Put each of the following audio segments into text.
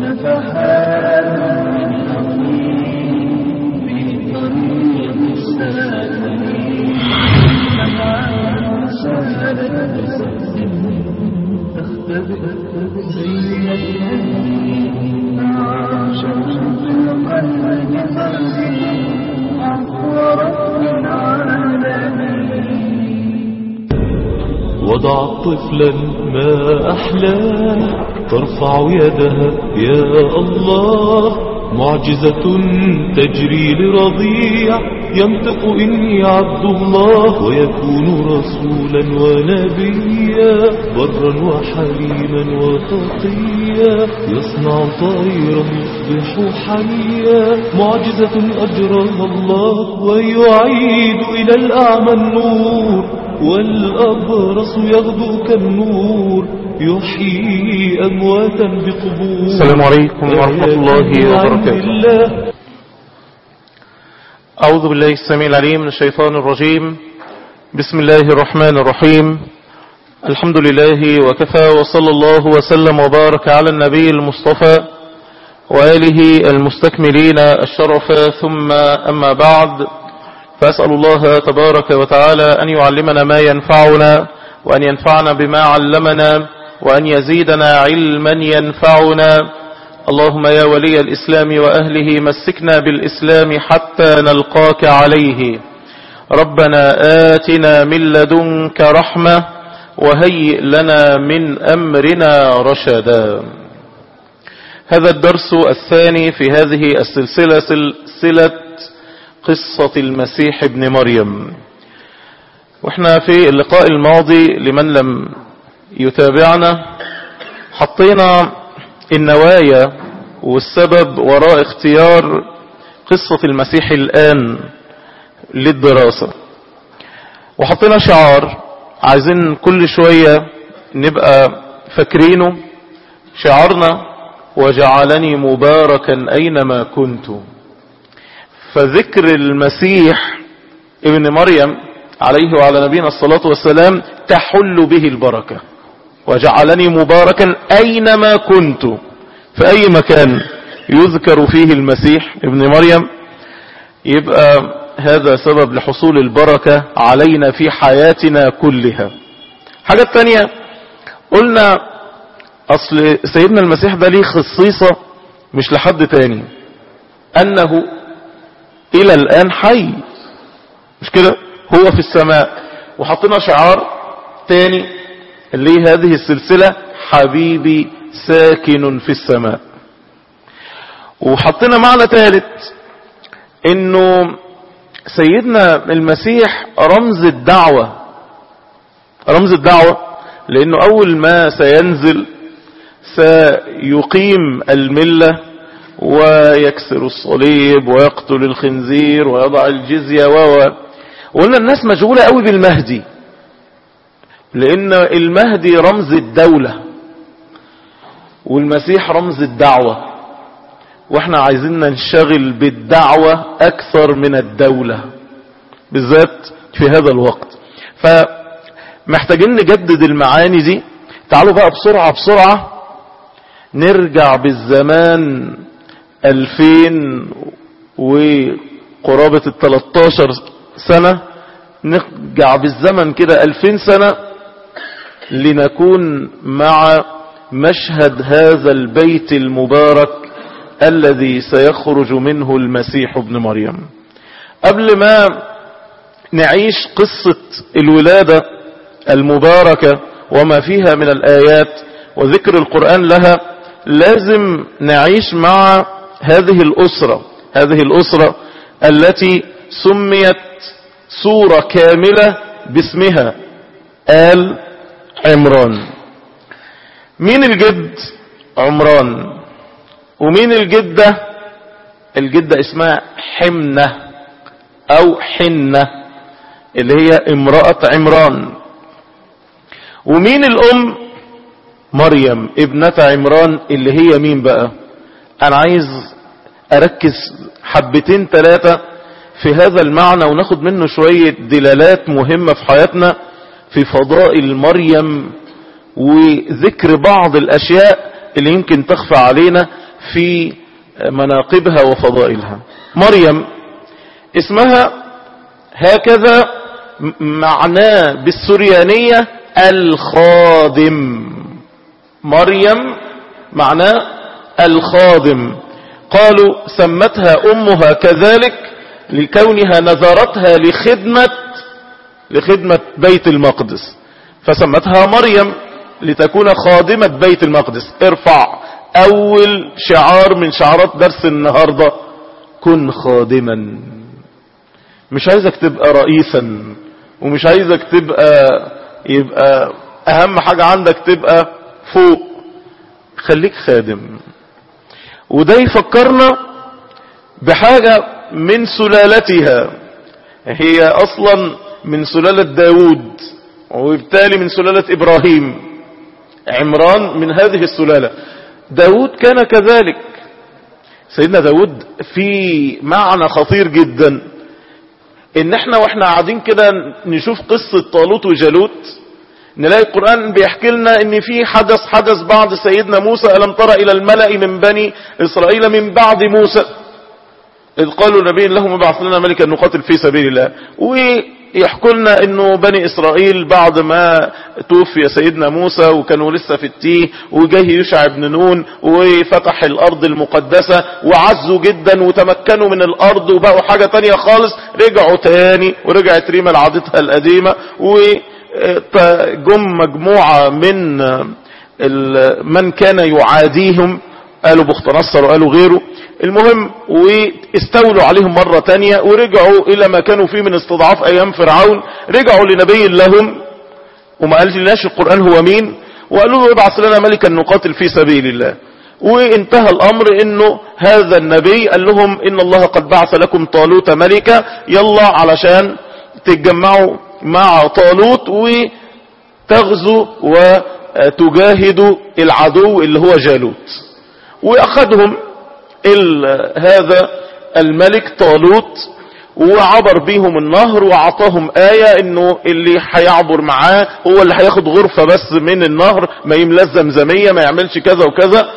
نفحات من حقيق في طريق السالمين نفحات سالت بسبب تختبئ بين اليمين مع شمس القلب قلبي عفو رب العالمين وضع طفلا ما أحلاه ترفع يدها يا الله معجزة تجري لرضيع ينطق إني عبد الله ويكون رسولا ونبيا برا وحليما وتقيا يصنع طائرا يصبح حيا معجزة أجرها الله ويعيد إلى الأعمى النور والأبرص يغدو كالنور يحيي أمواتا بقبور السلام عليكم ورحمة الله وبركاته الله أعوذ بالله السميع العليم من الشيطان الرجيم بسم الله الرحمن الرحيم الحمد لله وكفى وصلى الله وسلم وبارك على النبي المصطفى وآله المستكملين الشرف ثم أما بعد فأسأل الله تبارك وتعالى أن يعلمنا ما ينفعنا وأن ينفعنا بما علمنا وأن يزيدنا علما ينفعنا اللهم يا ولي الإسلام وأهله مسكنا بالإسلام حتى نلقاك عليه ربنا آتنا من لدنك رحمة وهيئ لنا من أمرنا رشدا هذا الدرس الثاني في هذه السلسلة سلسلة قصة المسيح ابن مريم واحنا في اللقاء الماضي لمن لم يتابعنا حطينا النوايا والسبب وراء اختيار قصة المسيح الآن للدراسة وحطينا شعار عايزين كل شوية نبقى فاكرينه شعارنا وجعلني مباركا أينما كنت فذكر المسيح ابن مريم عليه وعلى نبينا الصلاة والسلام تحل به البركة وجعلني مباركا أينما كنت في أي مكان يذكر فيه المسيح ابن مريم يبقى هذا سبب لحصول البركة علينا في حياتنا كلها حاجة تانية قلنا أصل سيدنا المسيح ده ليه خصيصة مش لحد تاني أنه إلى الآن حي مش كده هو في السماء وحطينا شعار تاني اللي هذه السلسلة حبيبي ساكن في السماء وحطينا معنى ثالث انه سيدنا المسيح رمز الدعوة رمز الدعوة لانه اول ما سينزل سيقيم الملة ويكسر الصليب ويقتل الخنزير ويضع الجزية و وقلنا الناس مشغولة قوي بالمهدي لان المهدي رمز الدولة والمسيح رمز الدعوة واحنا عايزين ننشغل بالدعوة اكثر من الدولة بالذات في هذا الوقت فمحتاجين نجدد المعاني دي تعالوا بقى بسرعة بسرعة نرجع بالزمان الفين وقرابة التلاتاشر سنة نرجع بالزمن كده الفين سنة لنكون مع مشهد هذا البيت المبارك الذي سيخرج منه المسيح ابن مريم قبل ما نعيش قصة الولادة المباركة وما فيها من الآيات وذكر القرآن لها لازم نعيش مع هذه الأسرة هذه الأسرة التي سميت سورة كاملة باسمها آل عمران مين الجد عمران ومين الجدة الجدة اسمها حمنة او حنة اللي هي امرأة عمران ومين الام مريم ابنة عمران اللي هي مين بقى انا عايز اركز حبتين ثلاثة في هذا المعنى وناخد منه شوية دلالات مهمة في حياتنا في فضائل مريم وذكر بعض الاشياء اللي يمكن تخفى علينا في مناقبها وفضائلها مريم اسمها هكذا معناه بالسريانية الخادم مريم معناه الخادم قالوا سمتها أمها كذلك لكونها نذرتها لخدمة لخدمة بيت المقدس فسمتها مريم لتكون خادمة بيت المقدس ارفع أول شعار من شعارات درس النهاردة كن خادما مش عايزك تبقى رئيسا ومش عايزك تبقى يبقى أهم حاجة عندك تبقى فوق خليك خادم وده يفكرنا بحاجة من سلالتها هي أصلا من سلالة داود وبالتالي من سلالة إبراهيم عمران من هذه السلالة داود كان كذلك سيدنا داود في معنى خطير جدا ان احنا واحنا قاعدين كده نشوف قصة طالوت وجالوت نلاقي القرآن بيحكي لنا ان في حدث حدث بعد سيدنا موسى ألم ترى الى الملأ من بني اسرائيل من بعد موسى اذ قالوا نبي لهم ابعث لنا ملكا نقاتل في سبيل الله ويحكوا لنا انه بني اسرائيل بعد ما توفي سيدنا موسى وكانوا لسه في التيه وجاه يشع بن نون وفتح الارض المقدسة وعزوا جدا وتمكنوا من الارض وبقوا حاجة تانية خالص رجعوا تاني ورجعت ريما لعادتها القديمة وجم مجموعة من من كان يعاديهم قالوا بخت نصر وقالوا غيره المهم واستولوا عليهم مرة تانية ورجعوا الى ما كانوا فيه من استضعاف ايام فرعون رجعوا لنبي لهم وما قالش لناش القرآن هو مين وقالوا له ابعث لنا ملكا نقاتل في سبيل الله وانتهى الامر انه هذا النبي قال لهم ان الله قد بعث لكم طالوت ملكا يلا علشان تتجمعوا مع طالوت وتغزوا وتجاهدوا العدو اللي هو جالوت واخذهم هذا الملك طالوت وعبر بيهم النهر وعطاهم آية انه اللي هيعبر معاه هو اللي هياخد غرفة بس من النهر ما يملاش زمزمية ما يعملش كذا وكذا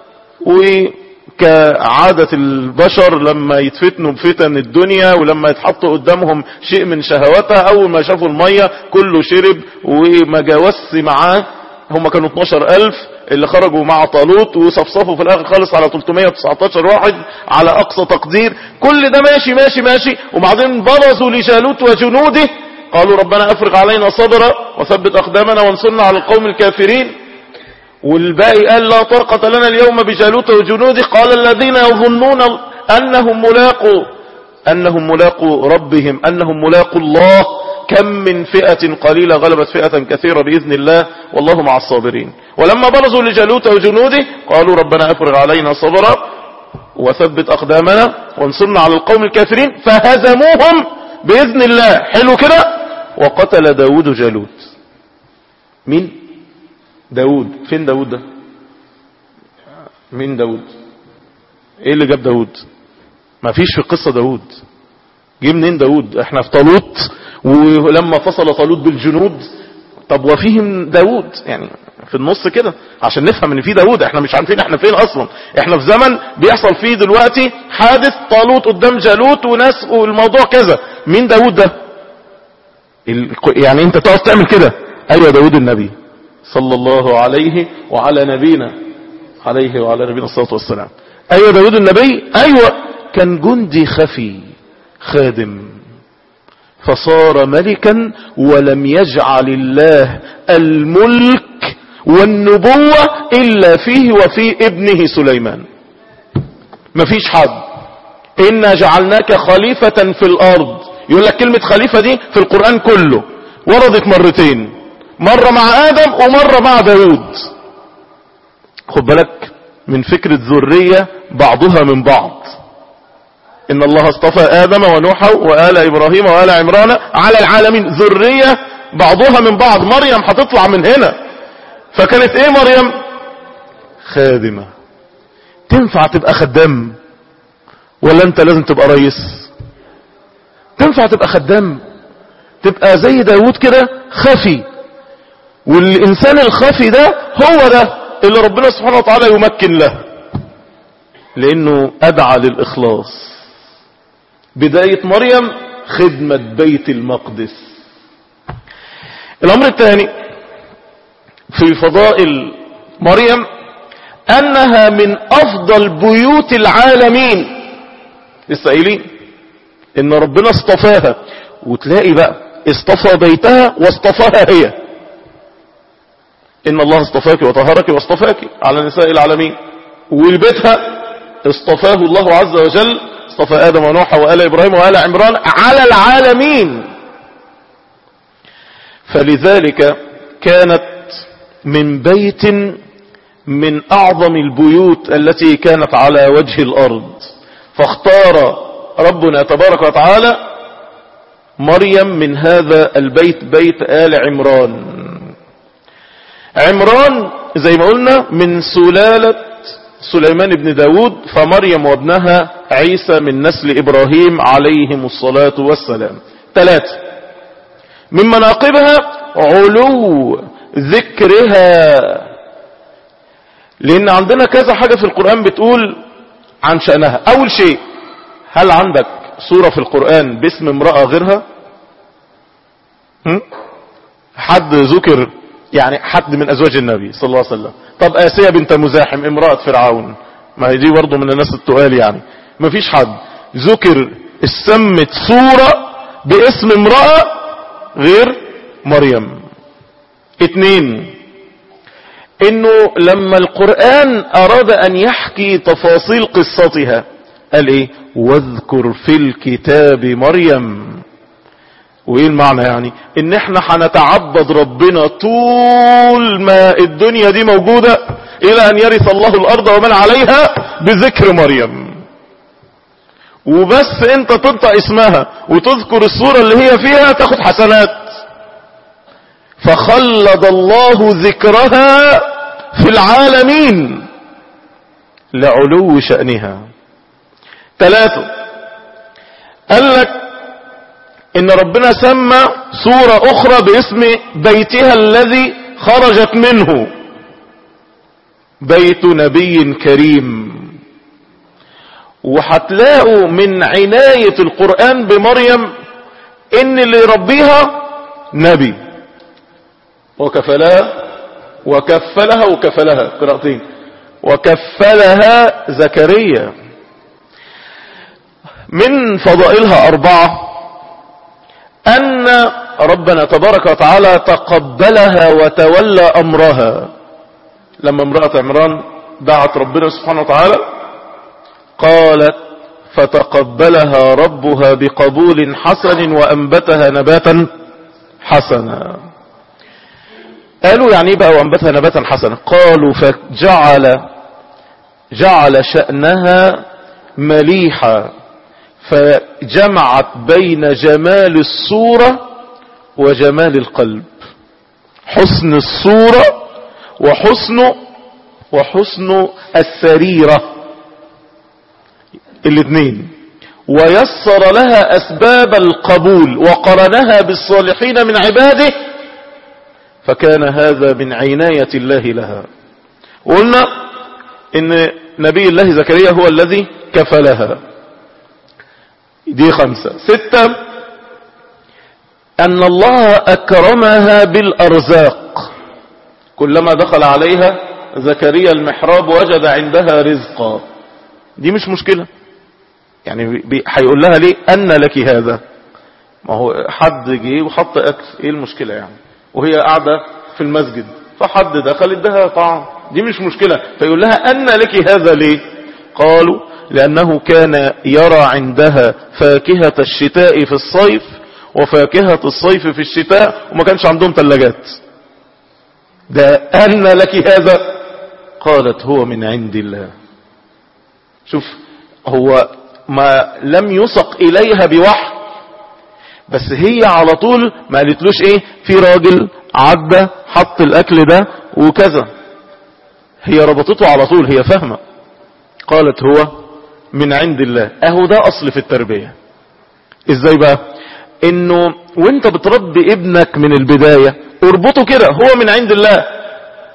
وكعادة البشر لما يتفتنوا بفتن الدنيا ولما يتحطوا قدامهم شيء من شهواتها اول ما شافوا المية كله شرب وما جاوزش معاه هم كانوا 12 ألف اللي خرجوا مع طالوت وصفصفوا في الآخر خالص على 319 واحد على أقصى تقدير كل ده ماشي ماشي ماشي وبعدين برزوا لجالوت وجنوده قالوا ربنا أفرغ علينا صبرا وثبت أقدامنا وانصرنا على القوم الكافرين والباقي قال لا طاقة لنا اليوم بجالوت وجنوده قال الذين يظنون أنهم ملاقوا أنهم ملاقوا ربهم أنهم ملاقوا الله كم من فئة قليلة غلبت فئة كثيرة بإذن الله والله مع الصابرين ولما برزوا لجالوت وجنوده قالوا ربنا أفرغ علينا صبرا وثبت أقدامنا وانصرنا على القوم الكافرين فهزموهم بإذن الله حلو كده وقتل داود جالوت مين داود فين داود ده مين داود ايه اللي جاب داود ما فيش في قصة داود جه منين داود احنا في طالوت ولما فصل طالوت بالجنود طب وفيهم داود يعني في النص كده عشان نفهم ان في داود احنا مش عارفين احنا فين اصلا احنا في زمن بيحصل فيه دلوقتي حادث طالوت قدام جالوت وناس والموضوع كذا مين داود ده يعني انت تقعد تعمل كده ايوه داود النبي صلى الله عليه وعلى نبينا عليه وعلى نبينا الصلاة والسلام ايوه داود النبي ايوه كان جندي خفي خادم فصار ملكا ولم يجعل الله الملك والنبوة إلا فيه وفي ابنه سليمان مفيش حد إنا جعلناك خليفة في الأرض يقول لك كلمة خليفة دي في القرآن كله وردت مرتين مرة مع آدم ومرة مع داود خد بالك من فكرة ذرية بعضها من بعض إن الله اصطفى آدم ونوحا وآل إبراهيم وآل عمران على العالمين ذرية بعضها من بعض مريم هتطلع من هنا فكانت ايه مريم خادمة تنفع تبقى خدام ولا انت لازم تبقى رئيس تنفع تبقى خدام تبقى زي داود كده خفي والإنسان الخفي ده هو ده اللي ربنا سبحانه وتعالى يمكن له لانه ادعى للاخلاص بداية مريم خدمة بيت المقدس الامر الثاني في فضائل مريم انها من افضل بيوت العالمين لسه قايلين ان ربنا اصطفاها وتلاقي بقى اصطفى بيتها واصطفاها هي ان الله اصطفاك وطهرك واصطفاك على نساء العالمين ولبيتها اصطفاه الله عز وجل اصطفى ادم ونوح وآل ابراهيم وآل عمران على العالمين فلذلك كانت من بيت من اعظم البيوت التي كانت على وجه الارض فاختار ربنا تبارك وتعالى مريم من هذا البيت بيت آل عمران عمران زي ما قلنا من سلالة سليمان بن داود فمريم وابنها عيسى من نسل إبراهيم عليهم الصلاة والسلام ثلاثة من مناقبها علو ذكرها لأن عندنا كذا حاجة في القرآن بتقول عن شأنها أول شيء هل عندك سورة في القرآن باسم امرأة غيرها هم؟ حد ذكر يعني حد من أزواج النبي صلى الله عليه وسلم طب آسية بنت مزاحم امرأة فرعون ما هي دي برضه من الناس التقال يعني ما فيش حد ذكر السمت سورة باسم امرأة غير مريم اتنين انه لما القرآن اراد ان يحكي تفاصيل قصتها قال ايه واذكر في الكتاب مريم وايه المعنى يعني ان احنا هنتعبد ربنا طول ما الدنيا دي موجودة الى ان يرث الله الارض ومن عليها بذكر مريم وبس انت تنطق اسمها وتذكر الصورة اللي هي فيها تاخد حسنات فخلد الله ذكرها في العالمين لعلو شأنها ثلاثة قال لك ان ربنا سمى سورة اخرى باسم بيتها الذي خرجت منه بيت نبي كريم وهتلاقوا من عناية القرآن بمريم ان اللي يربيها نبي وكفلها وكفلها وكفلها قراءتين وكفلها زكريا من فضائلها أربعة أن ربنا تبارك وتعالى تقبلها وتولى أمرها لما امرأة عمران دعت ربنا سبحانه وتعالى قالت فتقبلها ربها بقبول حسن وأنبتها نباتا حسنا قالوا يعني ايه بقى وأنبتها نباتا حسنا قالوا فجعل جعل شأنها مليحا فجمعت بين جمال الصورة وجمال القلب حسن الصورة وحسن وحسن السريرة الاثنين ويسر لها أسباب القبول وقرنها بالصالحين من عباده فكان هذا من عناية الله لها وقلنا ان نبي الله زكريا هو الذي كفلها دي خمسة ستة أن الله أكرمها بالأرزاق كلما دخل عليها زكريا المحراب وجد عندها رزقا دي مش مشكلة يعني هيقول لها ليه أن لك هذا ما هو حد جه وحط أكل إيه المشكلة يعني وهي قاعدة في المسجد فحد دخل ادها طعام دي مش مشكلة فيقول لها أن لك هذا ليه قالوا لأنه كان يرى عندها فاكهة الشتاء في الصيف وفاكهة الصيف في الشتاء وما كانش عندهم ثلاجات ده أن لك هذا قالت هو من عند الله شوف هو ما لم يسق إليها بوحي بس هي على طول ما قالتلوش ايه في راجل عدى حط الاكل ده وكذا هي ربطته على طول هي فاهمة قالت هو من عند الله اهو ده اصل في التربية ازاي بقى انه وانت بتربي ابنك من البداية اربطه كده هو من عند الله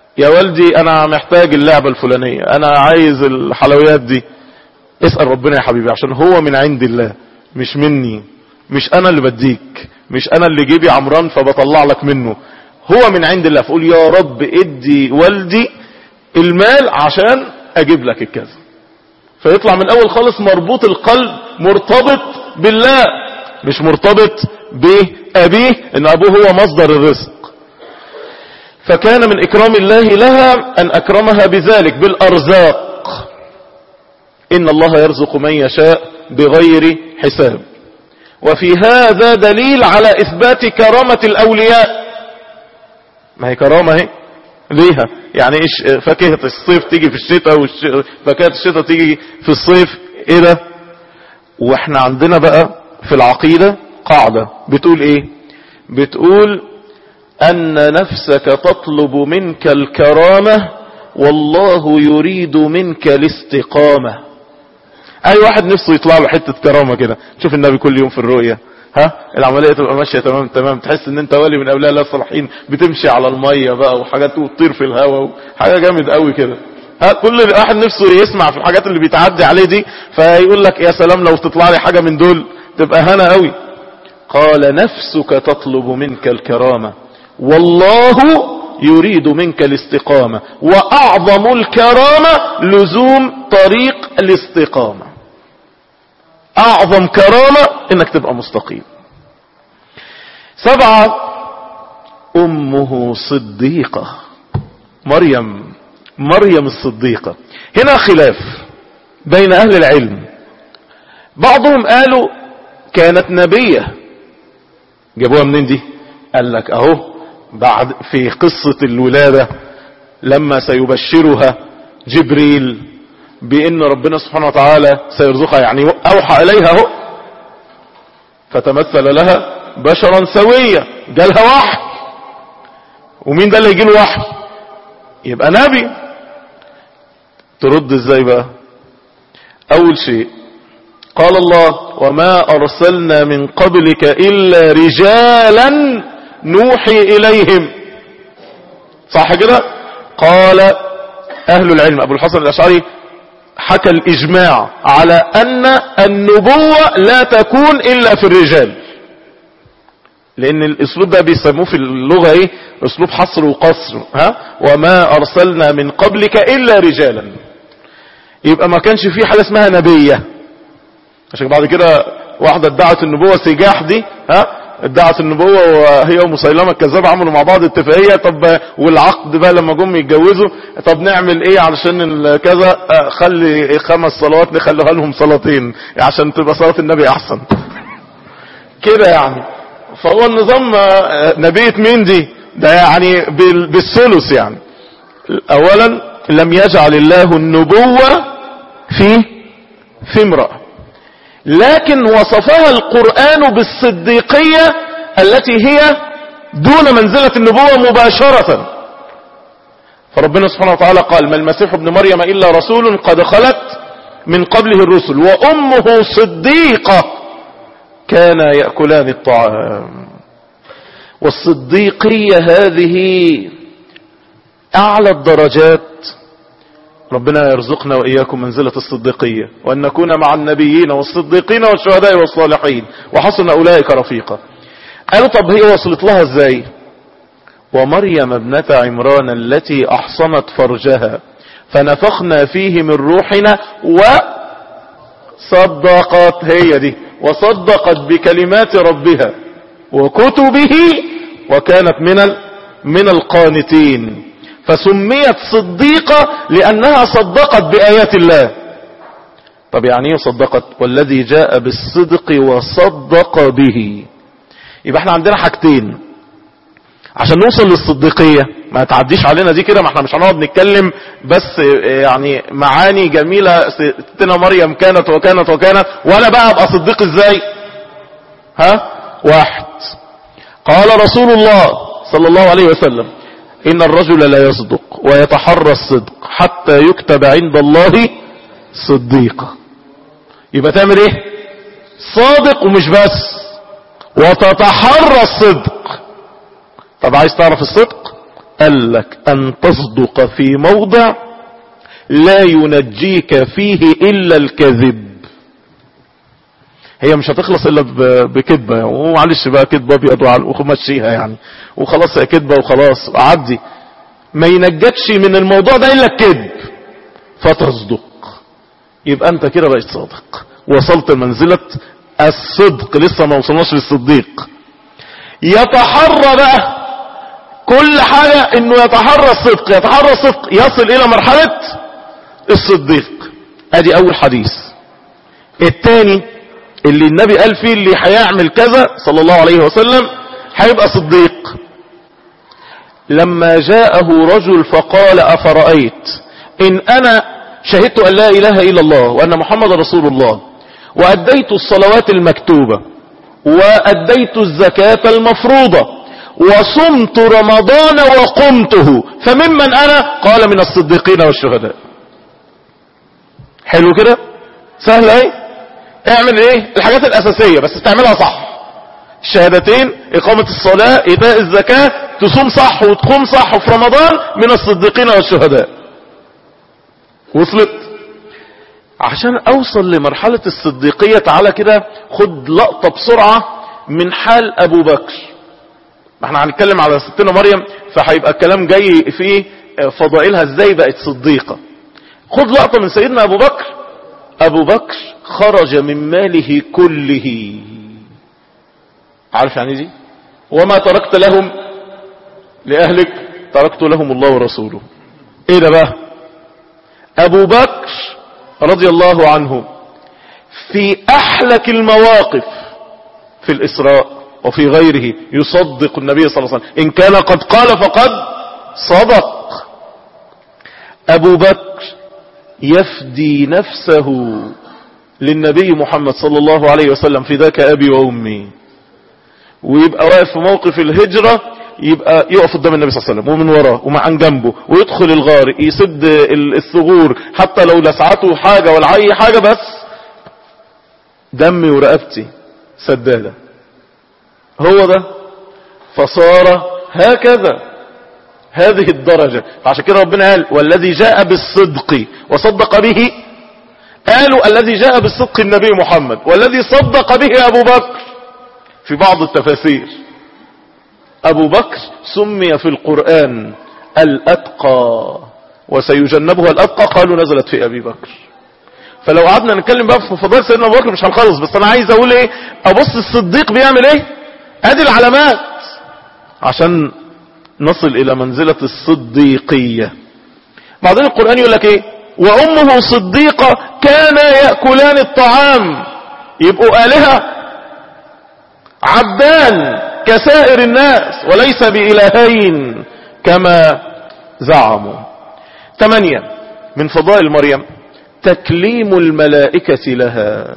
يا والدي انا محتاج اللعبة الفلانية انا عايز الحلويات دي اسأل ربنا يا حبيبي عشان هو من عند الله مش مني مش انا اللي بديك مش انا اللي جيبي عمران فبطلع لك منه هو من عند الله فقول يا رب ادي والدي المال عشان اجيب لك الكذا فيطلع من الاول خالص مربوط القلب مرتبط بالله مش مرتبط بأبيه ان ابوه هو مصدر الرزق فكان من اكرام الله لها ان اكرمها بذلك بالارزاق ان الله يرزق من يشاء بغير حساب وفي هذا دليل على اثبات كرامة الاولياء ما هي كرامة اهي ليها يعني ايش فاكهة الصيف تيجي في الشتاء وفاكهة الشتاء تيجي في الصيف ايه ده واحنا عندنا بقى في العقيدة قاعدة بتقول ايه بتقول ان نفسك تطلب منك الكرامة والله يريد منك الاستقامة اي واحد نفسه يطلع له حتة كرامة كده شوف النبي كل يوم في الرؤية ها العملية تبقى ماشية تمام تمام تحس ان انت ولي من اولياء الله الصالحين بتمشي على المية بقى وحاجات وتطير في الهواء حاجة جامد قوي كده ها كل واحد نفسه يسمع في الحاجات اللي بيتعدي عليه دي فيقول لك يا سلام لو تطلع لي حاجة من دول تبقى هنا قوي قال نفسك تطلب منك الكرامة والله يريد منك الاستقامة واعظم الكرامة لزوم طريق الاستقامة اعظم كرامة انك تبقى مستقيم سبعة امه صديقة مريم مريم الصديقة هنا خلاف بين اهل العلم بعضهم قالوا كانت نبية جابوها منين دي قال لك اهو بعد في قصة الولادة لما سيبشرها جبريل بان ربنا سبحانه وتعالى سيرزقها يعني اوحى اليها هو فتمثل لها بشرا سويا جالها وحي ومين ده اللي يجي له وحي يبقى نبي ترد ازاي بقى اول شيء قال الله وما ارسلنا من قبلك الا رجالا نوحي اليهم صح كده قال اهل العلم ابو الحسن الاشعري حكى الاجماع على ان النبوة لا تكون الا في الرجال لان الاسلوب ده بيسموه في اللغة ايه اسلوب حصر وقصر ها وما ارسلنا من قبلك الا رجالا يبقى ما كانش في حاجة اسمها نبية عشان بعد كده واحدة ادعت النبوة سجاح دي ها ادعت النبوة وهي ومسيلمة الكذاب عملوا مع بعض اتفاقية طب والعقد بقى لما جم يتجوزوا طب نعمل ايه علشان كذا خلي خمس صلوات نخليها لهم صلاتين عشان تبقى صلاة النبي احسن كده يعني فهو النظام نبية مين دي ده يعني بالثلث يعني اولا لم يجعل الله النبوة في في امرأة لكن وصفها القرآن بالصديقية التي هي دون منزلة النبوة مباشرة فربنا سبحانه وتعالى قال ما المسيح ابن مريم إلا رسول قد خلت من قبله الرسل وأمه صديقة كان يأكلان الطعام والصديقية هذه أعلى الدرجات ربنا يرزقنا وإياكم منزلة الصديقية وأن نكون مع النبيين والصديقين والشهداء والصالحين وحسن أولئك رفيقا قالوا طب هي وصلت لها ازاي ومريم ابنة عمران التي أحصنت فرجها فنفخنا فيه من روحنا وصدقت هي دي وصدقت بكلمات ربها وكتبه وكانت من من القانتين فسميت صديقة لأنها صدقت بآيات الله طب يعني ايه صدقت والذي جاء بالصدق وصدق به يبقى احنا عندنا حاجتين عشان نوصل للصديقية ما تعديش علينا دي كده ما احنا مش هنقعد نتكلم بس يعني معاني جميلة ستنا مريم كانت وكانت وكانت وانا بقى ابقى صديق ازاي ها واحد قال رسول الله صلى الله عليه وسلم إن الرجل لا يصدق ويتحرى الصدق حتى يكتب عند الله صديقا يبقى تعمل ايه صادق ومش بس وتتحرى الصدق طب عايز تعرف الصدق قال لك ان تصدق في موضع لا ينجيك فيه الا الكذب هي مش هتخلص الا ب- بكذبه يعني. ومعلش بقى كذبه ابيض وعلى- ومشيها يعني وخلاص هي كذبه وخلاص عدي ما ينجكش من الموضوع ده الا الكذب فتصدق يبقى انت كده بقيت صادق وصلت لمنزله الصدق لسه ما وصلناش للصديق يتحرى بقى كل حاجة انه يتحرى الصدق يتحرى الصدق يصل الى مرحلة الصديق ادي اول حديث الثاني اللي النبي قال فيه اللي هيعمل كذا صلى الله عليه وسلم هيبقى صديق لما جاءه رجل فقال افرأيت ان انا شهدت ان لا اله الا الله وان محمد رسول الله واديت الصلوات المكتوبة واديت الزكاة المفروضة وصمت رمضان وقمته فممن انا قال من الصديقين والشهداء حلو كده سهل ايه اعمل ايه الحاجات الاساسية بس تعملها صح الشهادتين اقامة الصلاة ايتاء الزكاة تصوم صح وتقوم صح في رمضان من الصديقين والشهداء وصلت عشان اوصل لمرحلة الصديقية تعالى كده خد لقطة بسرعة من حال ابو بكر ما احنا هنتكلم على ستنا مريم فهيبقى الكلام جاي في فضائلها ازاي بقت صديقة خد لقطة من سيدنا ابو بكر ابو بكر خرج من ماله كله عارف يعني دي وما تركت لهم لأهلك تركت لهم الله ورسوله ايه ده بقى ابو بكر رضي الله عنه في احلك المواقف في الاسراء وفي غيره يصدق النبي صلى الله عليه وسلم ان كان قد قال فقد صدق ابو بكر يفدي نفسه للنبي محمد صلى الله عليه وسلم في ذاك ابي وامي ويبقى واقف في موقف الهجرة يبقى يقف قدام النبي صلى الله عليه وسلم ومن وراه ومع عن جنبه ويدخل الغار يسد ال- الثغور حتى لو لسعته حاجة ولا اي حاجة بس دمي ورقبتي سدادة هو ده فصار هكذا هذه الدرجة عشان كده ربنا قال والذي جاء بالصدق وصدق به قالوا الذي جاء بالصدق النبي محمد والذي صدق به أبو بكر في بعض التفاسير أبو بكر سمي في القرآن الأتقى وسيجنبها الأتقى قالوا نزلت في أبي بكر فلو قعدنا نتكلم بقى في فضائل سيدنا أبو بكر مش هنخلص بس أنا عايز أقول إيه أبص الصديق بيعمل إيه أدي العلامات عشان نصل إلى منزلة الصديقية بعدين القرآن يقول لك إيه وأمه صديقة كانا يأكلان الطعام يبقوا آلهة عبدان كسائر الناس وليس بإلهين كما زعموا ثمانية من فضائل مريم تكليم الملائكة لها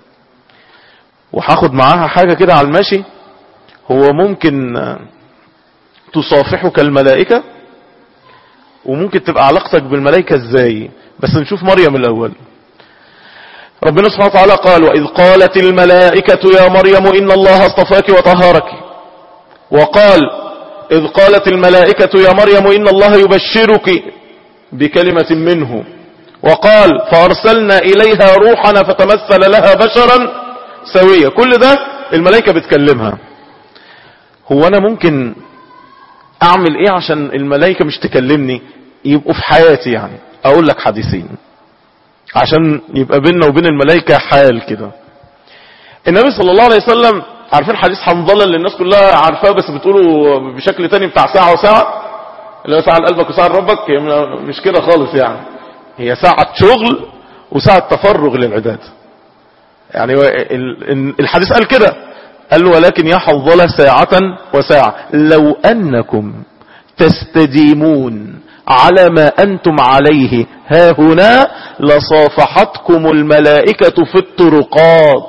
وهاخد معاها حاجة كده على الماشي هو ممكن تصافحك الملائكة وممكن تبقى علاقتك بالملائكة ازاي بس نشوف مريم الاول ربنا سبحانه وتعالى قال وإذ قالت الملائكة يا مريم إن الله اصطفاك وطهرك وقال إذ قالت الملائكة يا مريم إن الله يبشرك بكلمة منه وقال فأرسلنا إليها روحنا فتمثل لها بشرا سويا كل ده الملائكة بتكلمها هو أنا ممكن أعمل إيه عشان الملائكة مش تكلمني يبقوا في حياتي يعني أقول لك حديثين عشان يبقى بيننا وبين الملائكة حال كده النبي صلى الله عليه وسلم عارفين حديث حنظلة اللي الناس كلها عارفاه بس بتقوله بشكل تاني بتاع ساعة وساعة اللي هو ساعة لقلبك وساعة لربك هي مش كده خالص يعني هي ساعة شغل وساعة تفرغ للعبادة يعني هو ال- الحديث قال كده قال له ولكن يا حنظلة ساعة وساعة لو أنكم تستديمون على ما أنتم عليه ها هنا لصافحتكم الملائكة في الطرقات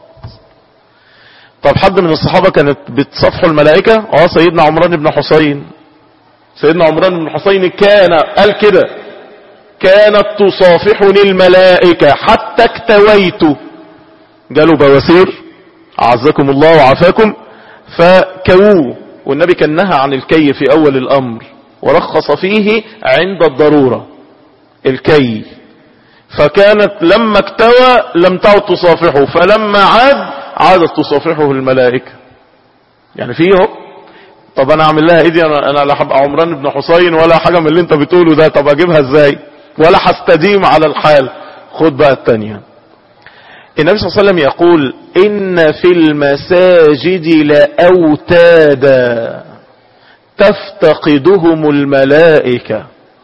طب حد من الصحابة كانت بتصافحوا الملائكة اه سيدنا عمران بن حسين سيدنا عمران بن حسين كان قال كده كانت تصافحني الملائكة حتى اكتويت جاله بواسير أعزكم الله وعافاكم فكووه والنبي كان نهى عن الكي في أول الأمر ورخص فيه عند الضرورة الكي فكانت لما اكتوى لم تعد تصافحه فلما عاد عادت تصافحه الملائكة يعني فيه طب انا اعمل لها ايه دي انا, أنا لا هبقى عمران بن حسين ولا حاجة من اللي انت بتقوله ده طب اجيبها ازاي ولا هستديم على الحال خد بقى التانية النبي صلى الله عليه وسلم يقول ان في المساجد لأوتادا تفتقدهم الملائكة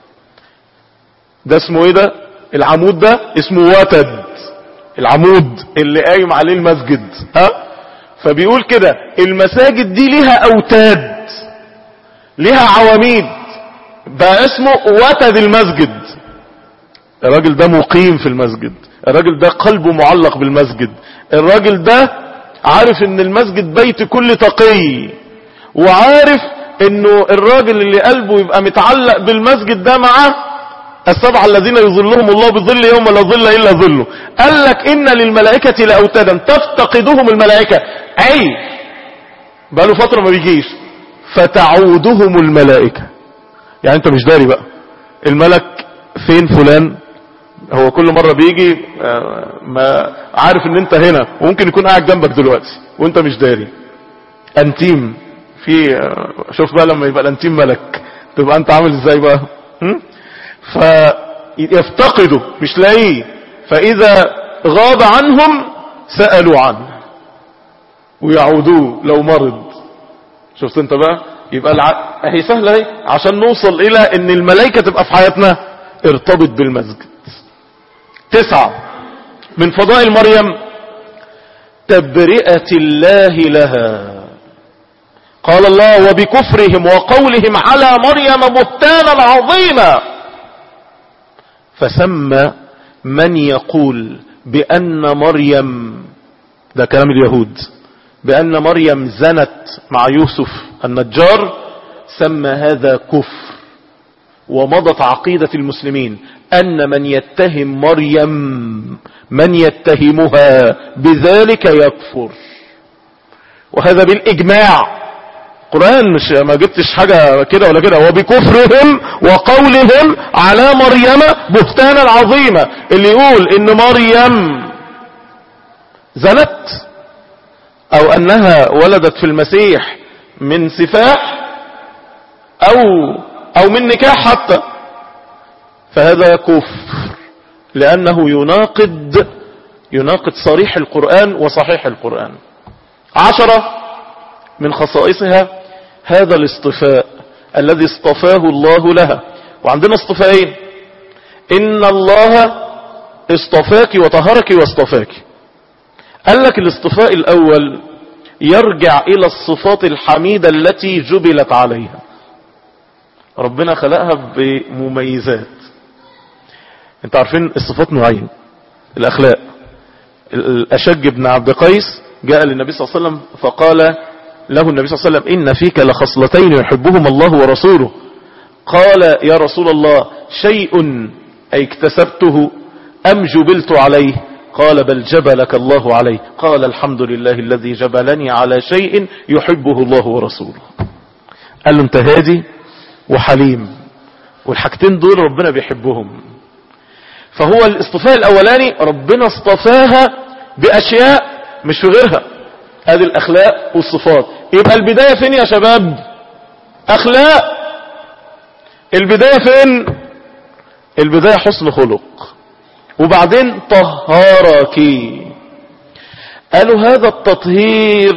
ده اسمه ايه ده العمود ده اسمه وتد العمود اللي قايم عليه المسجد ها فبيقول كده المساجد دي ليها اوتاد ليها عواميد بقى اسمه وتد المسجد الراجل ده مقيم في المسجد الراجل ده قلبه معلق بالمسجد الراجل ده عارف ان المسجد بيت كل تقي وعارف انه الراجل اللي قلبه يبقى متعلق بالمسجد ده معاه السبعة الذين يظلهم الله بظل يوم لا ظل إلا ظله قال لك إن للملائكة لأوتادا تفتقدهم الملائكة أي بقاله فترة ما بيجيش فتعودهم الملائكة يعني انت مش داري بقى الملك فين فلان هو كل مرة بيجي ما عارف ان انت هنا وممكن يكون قاعد جنبك دلوقتي وانت مش داري انتيم في شوف بقى لما يبقى الانتيم ملك تبقى انت عامل ازاي بقى هم؟ فيفتقدوا مش لاقيه فاذا غاب عنهم سألوا عنه ويعودوه لو مرض شفت انت بقى يبقى الع... هي سهلة اهي عشان نوصل الى ان الملائكة تبقى في حياتنا ارتبط بالمسجد تسعة من فضائل مريم تبرئة الله لها قال الله وبكفرهم وقولهم على مريم بهتانا عظيما فسمى من يقول بأن مريم ده كلام اليهود بأن مريم زنت مع يوسف النجار سمى هذا كفر ومضت عقيدة المسلمين أن من يتهم مريم من يتهمها بذلك يكفر وهذا بالإجماع قرآن مش ما جبتش حاجة كده ولا كده وبكفرهم وقولهم على مريم بهتانا عظيما اللي يقول ان مريم زنت او انها ولدت في المسيح من سفاح او او من نكاح حتى فهذا كفر لانه يناقض يناقض صريح القرآن وصحيح القرآن عشرة من خصائصها هذا الاصطفاء الذي اصطفاه الله لها وعندنا اصطفائين ان الله اصطفاك وطهرك واصطفاك قال لك الاصطفاء الاول يرجع الى الصفات الحميدة التي جبلت عليها ربنا خلقها بمميزات انت عارفين الصفات نوعين الاخلاق الاشج بن عبد قيس جاء للنبي صلى الله عليه وسلم فقال له النبي صلى الله عليه وسلم إن فيك لخصلتين يحبهم الله ورسوله قال يا رسول الله شيء أي اكتسبته أم جبلت عليه قال بل جبلك الله عليه قال الحمد لله الذي جبلني على شيء يحبه الله ورسوله قال له انت هادي وحليم والحاجتين دول ربنا بيحبهم فهو الاصطفاء الاولاني ربنا اصطفاها باشياء مش في غيرها هذه الاخلاق والصفات يبقى البداية فين يا شباب اخلاق البداية فين البداية حسن خلق وبعدين طهارك قالوا هذا التطهير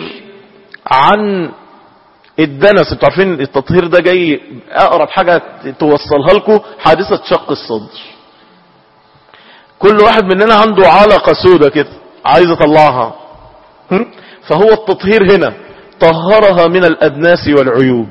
عن الدنس انتوا عارفين التطهير ده جاي اقرب حاجة توصلها لكم حادثة شق الصدر كل واحد مننا عنده علقة سودة كده عايز اطلعها فهو التطهير هنا طهرها من الأدناس والعيوب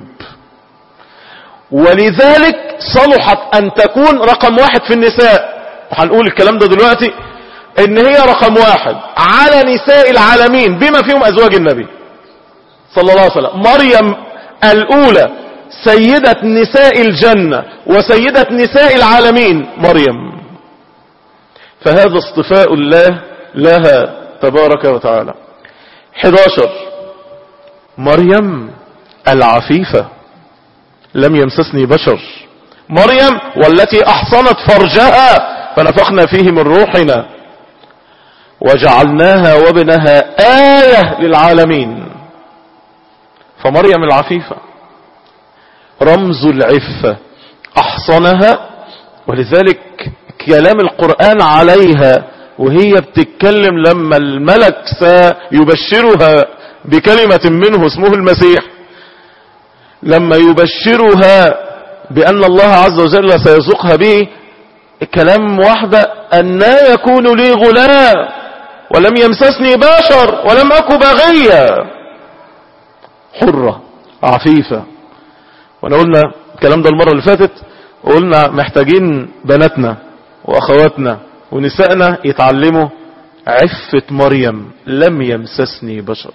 ولذلك صلحت أن تكون رقم واحد في النساء وهنقول الكلام ده دلوقتي ان هي رقم واحد على نساء العالمين بما فيهم أزواج النبي صلى الله عليه وسلم مريم الأولى سيدة نساء الجنة وسيدة نساء العالمين مريم فهذا اصطفاء الله لها تبارك وتعالى 11 مريم العفيفة لم يمسسني بشر مريم والتي احصنت فرجها فنفخنا فيه من روحنا وجعلناها وابنها آية للعالمين فمريم العفيفة رمز العفة احصنها ولذلك كلام القرآن عليها وهي بتتكلم لما الملك سيبشرها بكلمة منه اسمه المسيح لما يبشرها بأن الله عز وجل سيزقها به كلام واحدة أن يكون لي غلام ولم يمسسني بشر ولم أكو بغيا حرة عفيفة وانا قلنا الكلام ده المرة اللي فاتت وقلنا محتاجين بناتنا واخواتنا ونسائنا يتعلموا عفة مريم لم يمسسني بشر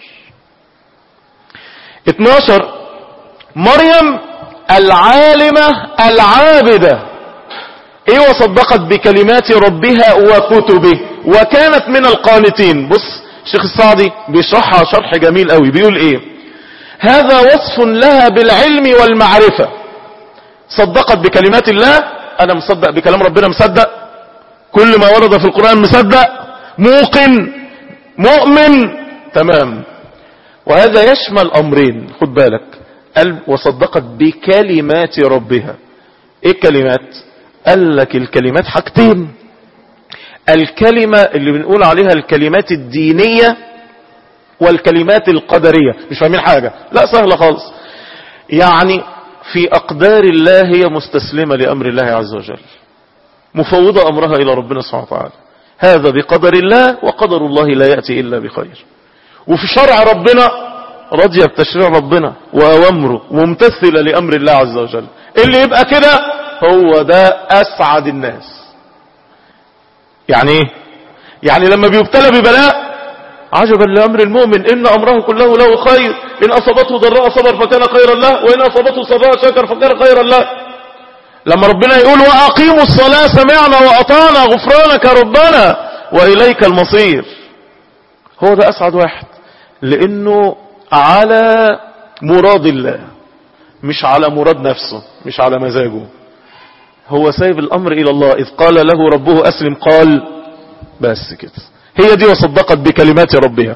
12 مريم العالمة العابدة ايه وصدقت بكلمات ربها وكتبه وكانت من القانتين بص شيخ السعدي بيشرحها شرح جميل قوي بيقول ايه هذا وصف لها بالعلم والمعرفة صدقت بكلمات الله انا مصدق بكلام ربنا مصدق كل ما ورد في القرآن مصدق موقن مؤمن تمام وهذا يشمل امرين خد بالك قال وصدقت بكلمات ربها ايه الكلمات قال لك الكلمات حاجتين الكلمة اللي بنقول عليها الكلمات الدينية والكلمات القدرية مش فاهمين حاجة لا سهلة خالص يعني في أقدار الله هي مستسلمة لأمر الله عز وجل مفوضة أمرها إلى ربنا سبحانه وتعالى هذا بقدر الله وقدر الله لا يأتي إلا بخير وفي شرع ربنا راضية بتشريع ربنا وأوامره وممتثلة لأمر الله عز وجل اللي يبقى كده هو ده أسعد الناس يعني ايه يعني لما بيبتلى ببلاء عجبا لأمر المؤمن إن أمره كله له خير إن أصابته ضراء صبر فكان خيرا له وإن أصابته صباء شكر فكان خيرا له لما ربنا يقول وأقيموا الصلاة سمعنا وأطعنا غفرانك ربنا وإليك المصير هو ده أسعد واحد لأنه على مراد الله مش على مراد نفسه مش على مزاجه هو سايب الأمر إلى الله إذ قال له ربه أسلم قال بس كده هي دي وصدقت بكلمات ربها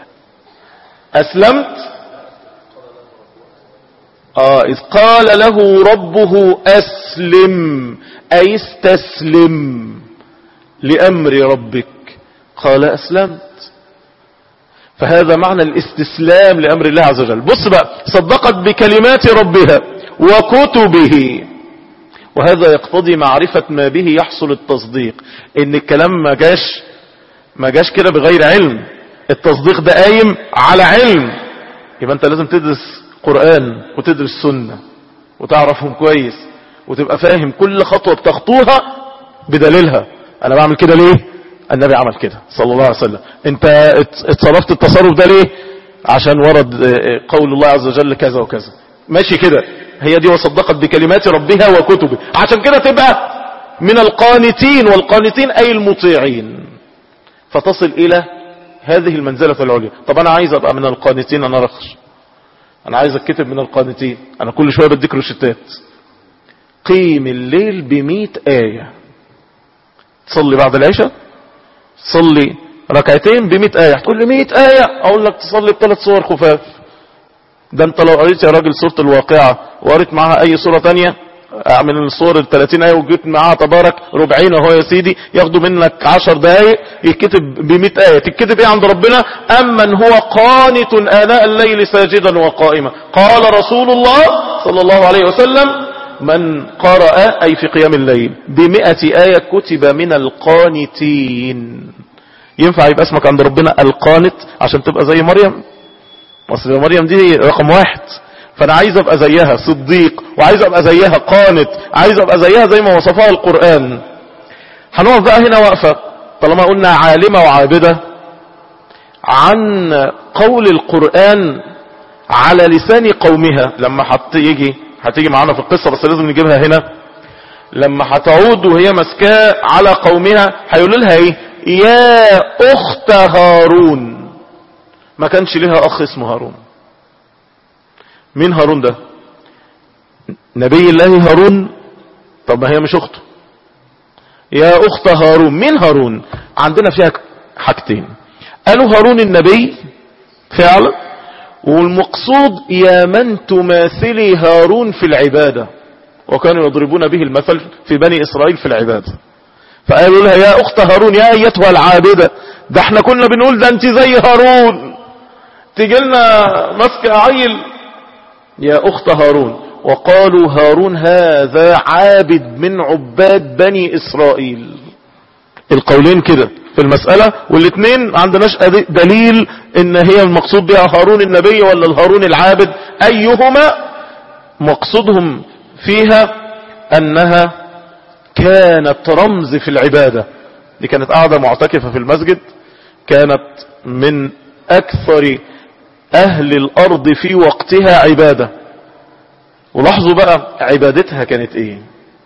أسلمت آه إذ قال له ربه أسلم أي استسلم لأمر ربك قال أسلمت فهذا معنى الاستسلام لأمر الله عز وجل بص بقى صدقت بكلمات ربها وكتبه وهذا يقتضي معرفة ما به يحصل التصديق ان الكلام ما جاش ما جاش كده بغير علم التصديق ده قايم على علم يبقى انت لازم تدرس قرآن وتدرس سنة وتعرفهم كويس وتبقى فاهم كل خطوة بتخطوها بدليلها انا بعمل كده ليه النبي عمل كده صلى الله عليه وسلم انت اتصرفت التصرف ده ليه عشان ورد قول الله عز وجل كذا وكذا ماشي كده هي دي وصدقت بكلمات ربها وكتبه عشان كده تبقى من القانتين والقانتين اي المطيعين فتصل الى هذه المنزلة العليا طب انا عايز ابقى من القانتين انا رخص انا عايز اتكتب من القانتين انا كل شوية بديك روشتات قيم الليل بمئة آية تصلي بعد العشاء تصلي ركعتين بمئة آية تقول لي مئة آية اقول لك تصلي بثلاث صور خفاف ده انت لو قريت يا راجل سورة الواقعة وقريت معاها اي سورة تانية من الصور ال 30 ايه وجيت معاها تبارك ربعين اهو يا سيدي ياخدوا منك 10 دقايق يتكتب ب 100 ايه تتكتب ايه عند ربنا امن هو قانت اناء الليل ساجدا وقائما قال رسول الله صلى الله عليه وسلم من قرأ اي في قيام الليل ب 100 ايه كتب من القانتين ينفع يبقى اسمك عند ربنا القانت عشان تبقى زي مريم اصل مريم دي رقم واحد فانا عايز ابقى زيها صديق وعايز ابقى زيها قانت عايز ابقى زيها زي ما وصفها القرآن هنقف بقى هنا وقفة طالما قلنا عالمة وعابدة عن قول القرآن على لسان قومها لما حط يجي هتيجي معانا في القصة بس لازم نجيبها هنا لما هتعود وهي مسكاه على قومها هيقولوا لها ايه يا اخت هارون ما كانش لها اخ اسمه هارون مين هارون ده نبي الله هارون طب ما هي مش اخته يا اخت هارون مين هارون عندنا فيها حاجتين قالوا هارون النبي فعلا والمقصود يا من تماثلي هارون في العبادة وكانوا يضربون به المثل في بني إسرائيل في العبادة فقالوا لها يا أخت هارون يا أيتها العابدة ده احنا كنا بنقول ده انت زي هارون تيجي لنا مسك عيل يا أخت هارون وقالوا هارون هذا عابد من عباد بني إسرائيل القولين كده في المسألة والاثنين ما عندناش أدي- دليل ان هي المقصود بها هارون النبي ولا الهارون العابد ايهما مقصودهم فيها انها كانت رمز في العبادة دي كانت قاعدة معتكفة في المسجد كانت من اكثر اهل الارض في وقتها عبادة ولاحظوا بقى عبادتها كانت ايه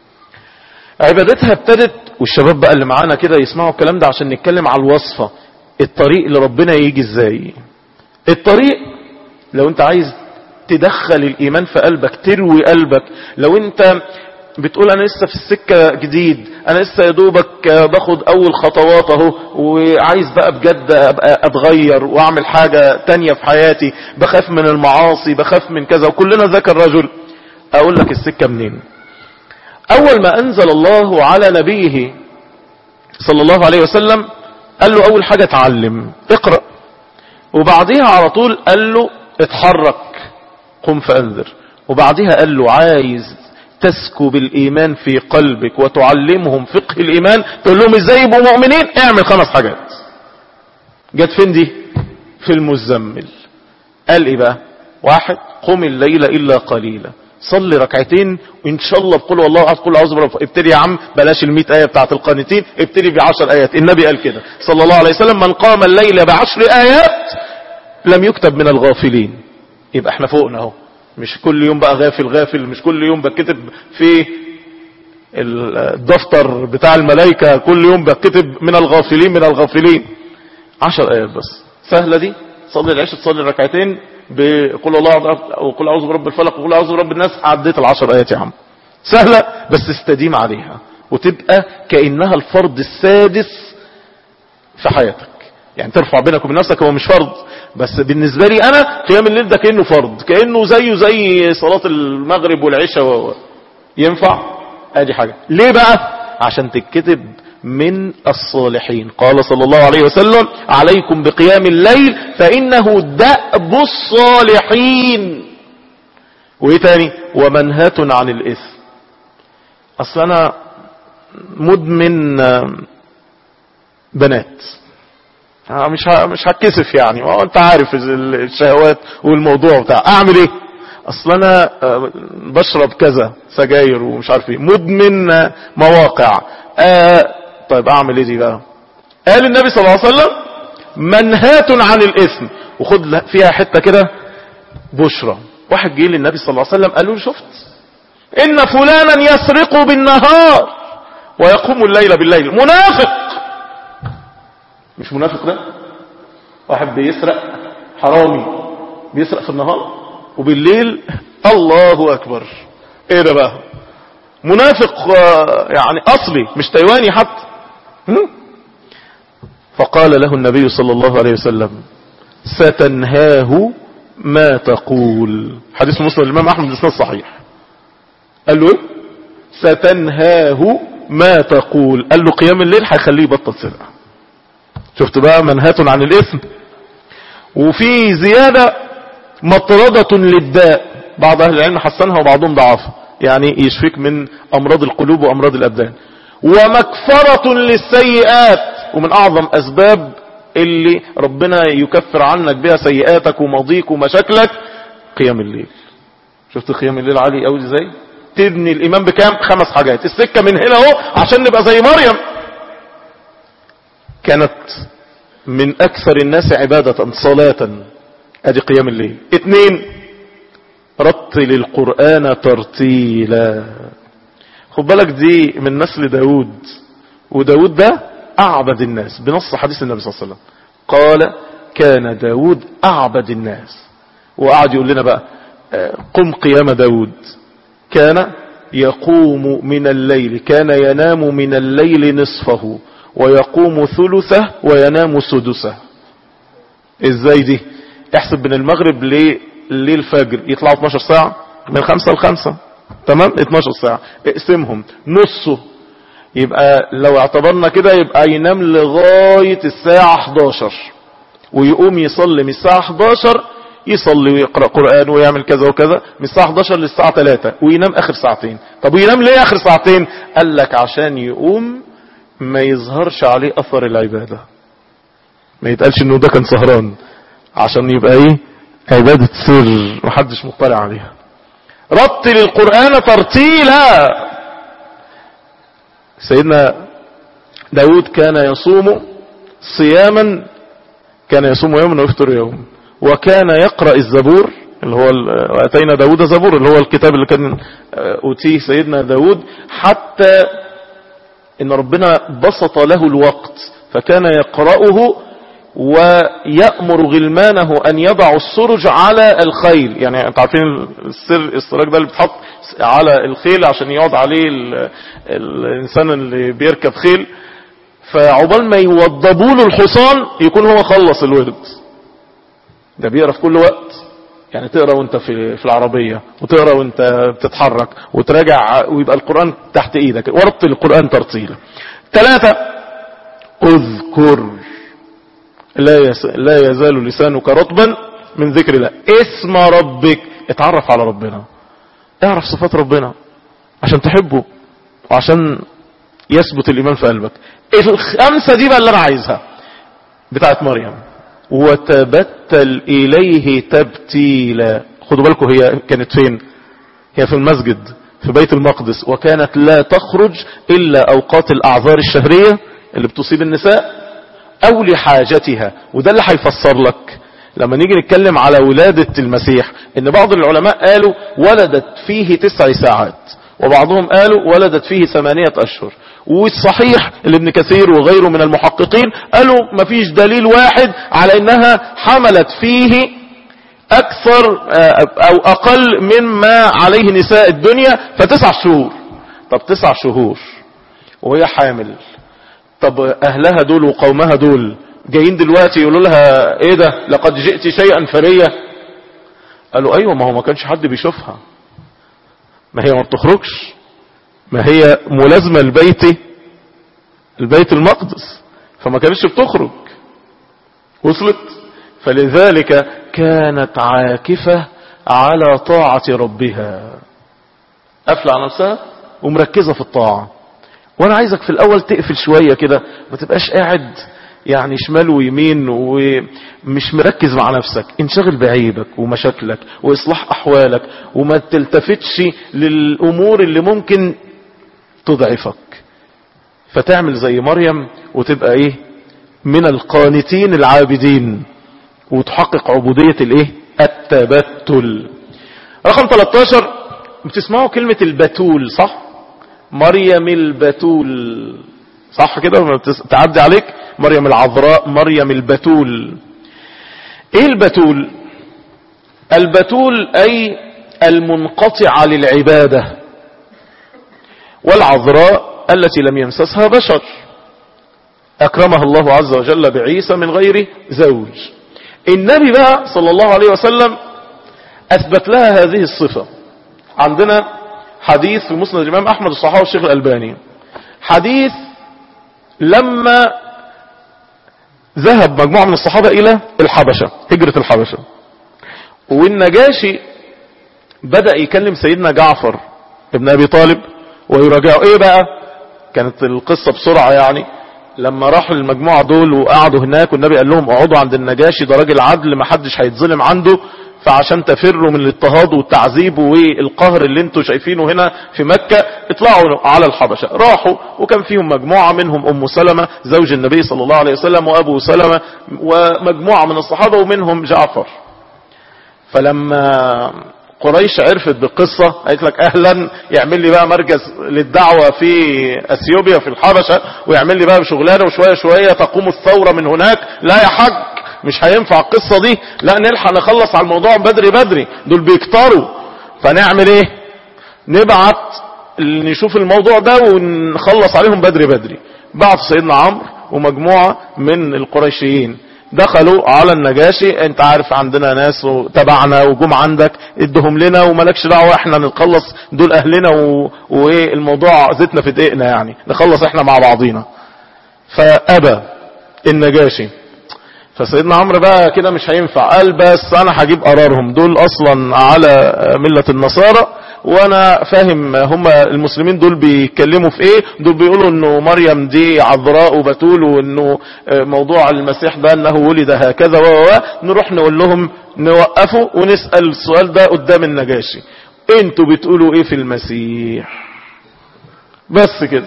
عبادتها ابتدت والشباب بقى اللي معانا كده يسمعوا الكلام ده عشان نتكلم على الوصفة الطريق اللي ربنا يجي ازاي الطريق لو انت عايز تدخل الايمان في قلبك تروي قلبك لو انت بتقول انا لسه في السكة جديد انا لسه يا دوبك باخد اول خطوات اهو وعايز بقى بجد ابقى اتغير واعمل حاجة تانية في حياتي بخاف من المعاصي بخاف من كذا وكلنا ذاك الرجل اقول لك السكة منين اول ما انزل الله على نبيه صلى الله عليه وسلم قال له اول حاجة اتعلم اقرأ وبعديها على طول قال له اتحرك قم فانذر وبعديها قال له عايز تسكب الايمان في قلبك وتعلمهم فقه الايمان تقول لهم ازاي يبقوا مؤمنين اعمل خمس حاجات جت فين دي في المزمل قال ايه بقى واحد قم الليل الا قليلا صلي ركعتين وان شاء الله بقول والله احد قل اعوذ برب ابتدي يا عم بلاش ال ايه بتاعت القانتين ابتدي بعشر ايات النبي قال كده صلى الله عليه وسلم من قام الليل بعشر ايات لم يكتب من الغافلين يبقى احنا فوقنا اهو مش كل يوم بقى غافل غافل مش كل يوم بكتب في الدفتر بتاع الملائكة كل يوم بكتب من الغافلين من الغافلين عشر ايات بس سهلة دي صلي العشاء تصلي ركعتين بقول الله وقل اعوذ برب الفلق وقل اعوذ برب الناس عديت العشر ايات يا عم سهلة بس استديم عليها وتبقى كأنها الفرض السادس في حياتك يعني ترفع بينك وبين نفسك هو مش فرض بس بالنسبة لي انا قيام الليل ده كأنه فرض كأنه زيه زي صلاة المغرب والعشاء و... ينفع ادي حاجة ليه بقى عشان تتكتب من الصالحين قال صلى الله عليه وسلم عليكم بقيام الليل فإنه دأب الصالحين وايه تاني ومنهاة عن الإثم اصل انا مدمن بنات مش مش هتكسف يعني ما انت عارف الشهوات والموضوع بتاع اعمل ايه اصل انا بشرب كذا سجاير ومش عارف ايه مدمن مواقع آه طيب اعمل ايه دي بقى قال النبي صلى الله عليه وسلم منهاة عن الاثم وخد فيها حتة كده بشرى واحد جه للنبي صلى الله عليه وسلم قال له شفت ان فلانا يسرق بالنهار ويقوم الليل بالليل منافق مش منافق ده واحد بيسرق حرامي بيسرق في النهار وبالليل الله اكبر ايه ده بقى منافق يعني اصلي مش تايواني حتى فقال له النبي صلى الله عليه وسلم ستنهاه ما تقول حديث مسلم الامام احمد بن صحيح قال له ايه ستنهاه ما تقول قال له قيام الليل هيخليه يبطل سرقه شفت بقى منهاة عن الاثم وفي زيادة مطردة للداء بعض اهل العلم حسنها وبعضهم ضعفها يعني يشفيك من امراض القلوب وامراض الابدان ومكفرة للسيئات ومن اعظم اسباب اللي ربنا يكفر عنك بها سيئاتك وماضيك ومشاكلك قيام الليل شفت قيام الليل عالي قوي ازاي تبني الايمان بكام خمس حاجات السكة من هنا اهو عشان نبقى زي مريم كانت من اكثر الناس عبادة صلاة ادي قيام الليل اتنين رتل القرآن ترتيلا خد بالك دي من نسل داود وداود ده اعبد الناس بنص حديث النبي صلى الله عليه وسلم قال كان داود اعبد الناس وقعد يقول لنا بقى قم قيام داود كان يقوم من الليل كان ينام من الليل نصفه ويقوم ثلثه وينام سدسه ازاي دي احسب من المغرب للفجر يطلعوا 12 ساعة من خمسة لخمسة تمام 12 ساعة اقسمهم نصه يبقى لو اعتبرنا كده يبقى ينام لغاية الساعة 11 ويقوم يصلي من الساعة 11 يصلي ويقرأ قرآن ويعمل كذا وكذا من الساعة 11 للساعة 3 وينام آخر ساعتين طب وينام ليه آخر ساعتين قال لك عشان يقوم ما يظهرش عليه أثر العبادة ما يتقالش انه ده كان سهران عشان يبقى ايه عبادة سر محدش مطلع عليها رتل القرآن ترتيلا سيدنا داود كان يصوم صياما كان يصوم يوما ويفطر يوم وكان يقرأ الزبور اللي هو واتينا داود زبور اللي هو الكتاب اللي كان أوتيه سيدنا داود حتى ان ربنا بسط له الوقت فكان يقرأه ويأمر غلمانه أن يضعوا السرج على الخيل يعني انت عارفين السر السراج ده اللي بتحط على الخيل عشان يقعد عليه ال... الإنسان اللي بيركب خيل فعقبال ما يوضبوا له الحصان يكون هو خلص الورد ده بيقرا في كل وقت يعني تقرا وانت في في العربيه وتقرا وانت بتتحرك وتراجع ويبقى القران تحت ايدك ورتل القران ترتيلا ثلاثه اذكر لا يس... لا يزال لسانك رطبا من ذكر الله اسم ربك اتعرف على ربنا اعرف صفات ربنا عشان تحبه وعشان يثبت الايمان في قلبك الخمسه دي بقى اللي انا عايزها بتاعت مريم وتبتل اليه تبتيلا خدوا بالكم هي كانت فين هي في المسجد في بيت المقدس وكانت لا تخرج الا اوقات الاعذار الشهريه اللي بتصيب النساء او لحاجتها وده اللي هيفسر لك لما نيجي نتكلم على ولادة المسيح ان بعض العلماء قالوا ولدت فيه تسع ساعات وبعضهم قالوا ولدت فيه ثمانية اشهر والصحيح اللي ابن كثير وغيره من المحققين قالوا مفيش دليل واحد على انها حملت فيه اكثر او اقل مما عليه نساء الدنيا فتسع شهور طب تسع شهور وهي حامل طب اهلها دول وقومها دول جايين دلوقتي يقولوا لها ايه ده لقد جئت شيئا فريا قالوا ايوه ما هو ما كانش حد بيشوفها ما هي ما بتخرجش ما هي ملازمة البيت البيت المقدس فما كانتش بتخرج وصلت فلذلك كانت عاكفة على طاعة ربها قافلة على نفسها ومركزة في الطاعة وانا عايزك في الاول تقفل شوية كده ما تبقاش قاعد يعني شمال ويمين ومش مركز مع نفسك انشغل بعيبك ومشاكلك واصلاح احوالك وما تلتفتش للامور اللي ممكن تضعفك فتعمل زي مريم وتبقى ايه من القانتين العابدين وتحقق عبودية الايه التبتل رقم 13 بتسمعوا كلمة البتول صح مريم البتول صح كده تعدي عليك مريم العذراء مريم البتول ايه البتول البتول اي المنقطعة للعبادة والعذراء التي لم يمسسها بشر اكرمها الله عز وجل بعيسى من غير زوج النبي بقى صلى الله عليه وسلم اثبت لها هذه الصفة عندنا حديث في مسند الامام احمد الصحابي والشيخ الالباني حديث لما ذهب مجموعة من الصحابة الى الحبشة هجرة الحبشة والنجاشي بدأ يكلم سيدنا جعفر ابن ابي طالب ويراجعه ايه بقى كانت القصة بسرعة يعني لما راحوا المجموعة دول وقعدوا هناك والنبي قال لهم اقعدوا عند النجاشي ده راجل عدل ما حدش هيتظلم عنده فعشان تفروا من الاضطهاد والتعذيب والقهر اللي انتوا شايفينه هنا في مكة اطلعوا على الحبشة راحوا وكان فيهم مجموعة منهم ام سلمة زوج النبي صلى الله عليه وسلم وابو سلمة ومجموعة من الصحابة ومنهم جعفر فلما قريش عرفت بالقصة قالت لك اهلا يعمل لي بقى مركز للدعوة في اثيوبيا في الحبشة ويعمل لي بقى شغلانة وشوية شوية تقوم الثورة من هناك لا يا حج مش هينفع القصة دي لا نلحق نخلص على الموضوع بدري بدري دول بيكتروا فنعمل ايه نبعت نشوف الموضوع ده ونخلص عليهم بدري بدري بعت سيدنا عمرو ومجموعة من القريشيين دخلوا على النجاشي انت عارف عندنا ناس تبعنا وجم عندك ادهم لنا وملكش دعوة احنا نخلص دول اهلنا و... والموضوع زيتنا في دقيقنا يعني نخلص احنا مع بعضينا فابى النجاشي فسيدنا عمرو بقى كده مش هينفع قال بس انا هجيب قرارهم دول اصلا على ملة النصارى وانا فاهم هم المسلمين دول بيتكلموا في ايه دول بيقولوا انه مريم دي عذراء وبتول وانه موضوع المسيح ده انه ولد هكذا و نروح نقول لهم نوقفه ونسأل السؤال ده قدام النجاشي انتوا بتقولوا ايه في المسيح بس كده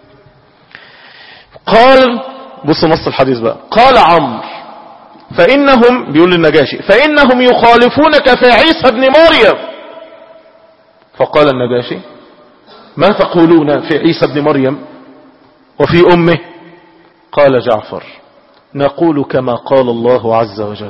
قال بص نص الحديث بقى قال عمرو فإنهم بيقول للنجاشي فإنهم يخالفونك في عيسى ابن مريم فقال النجاشي ما تقولون في عيسى ابن مريم وفي أمه قال جعفر نقول كما قال الله عز وجل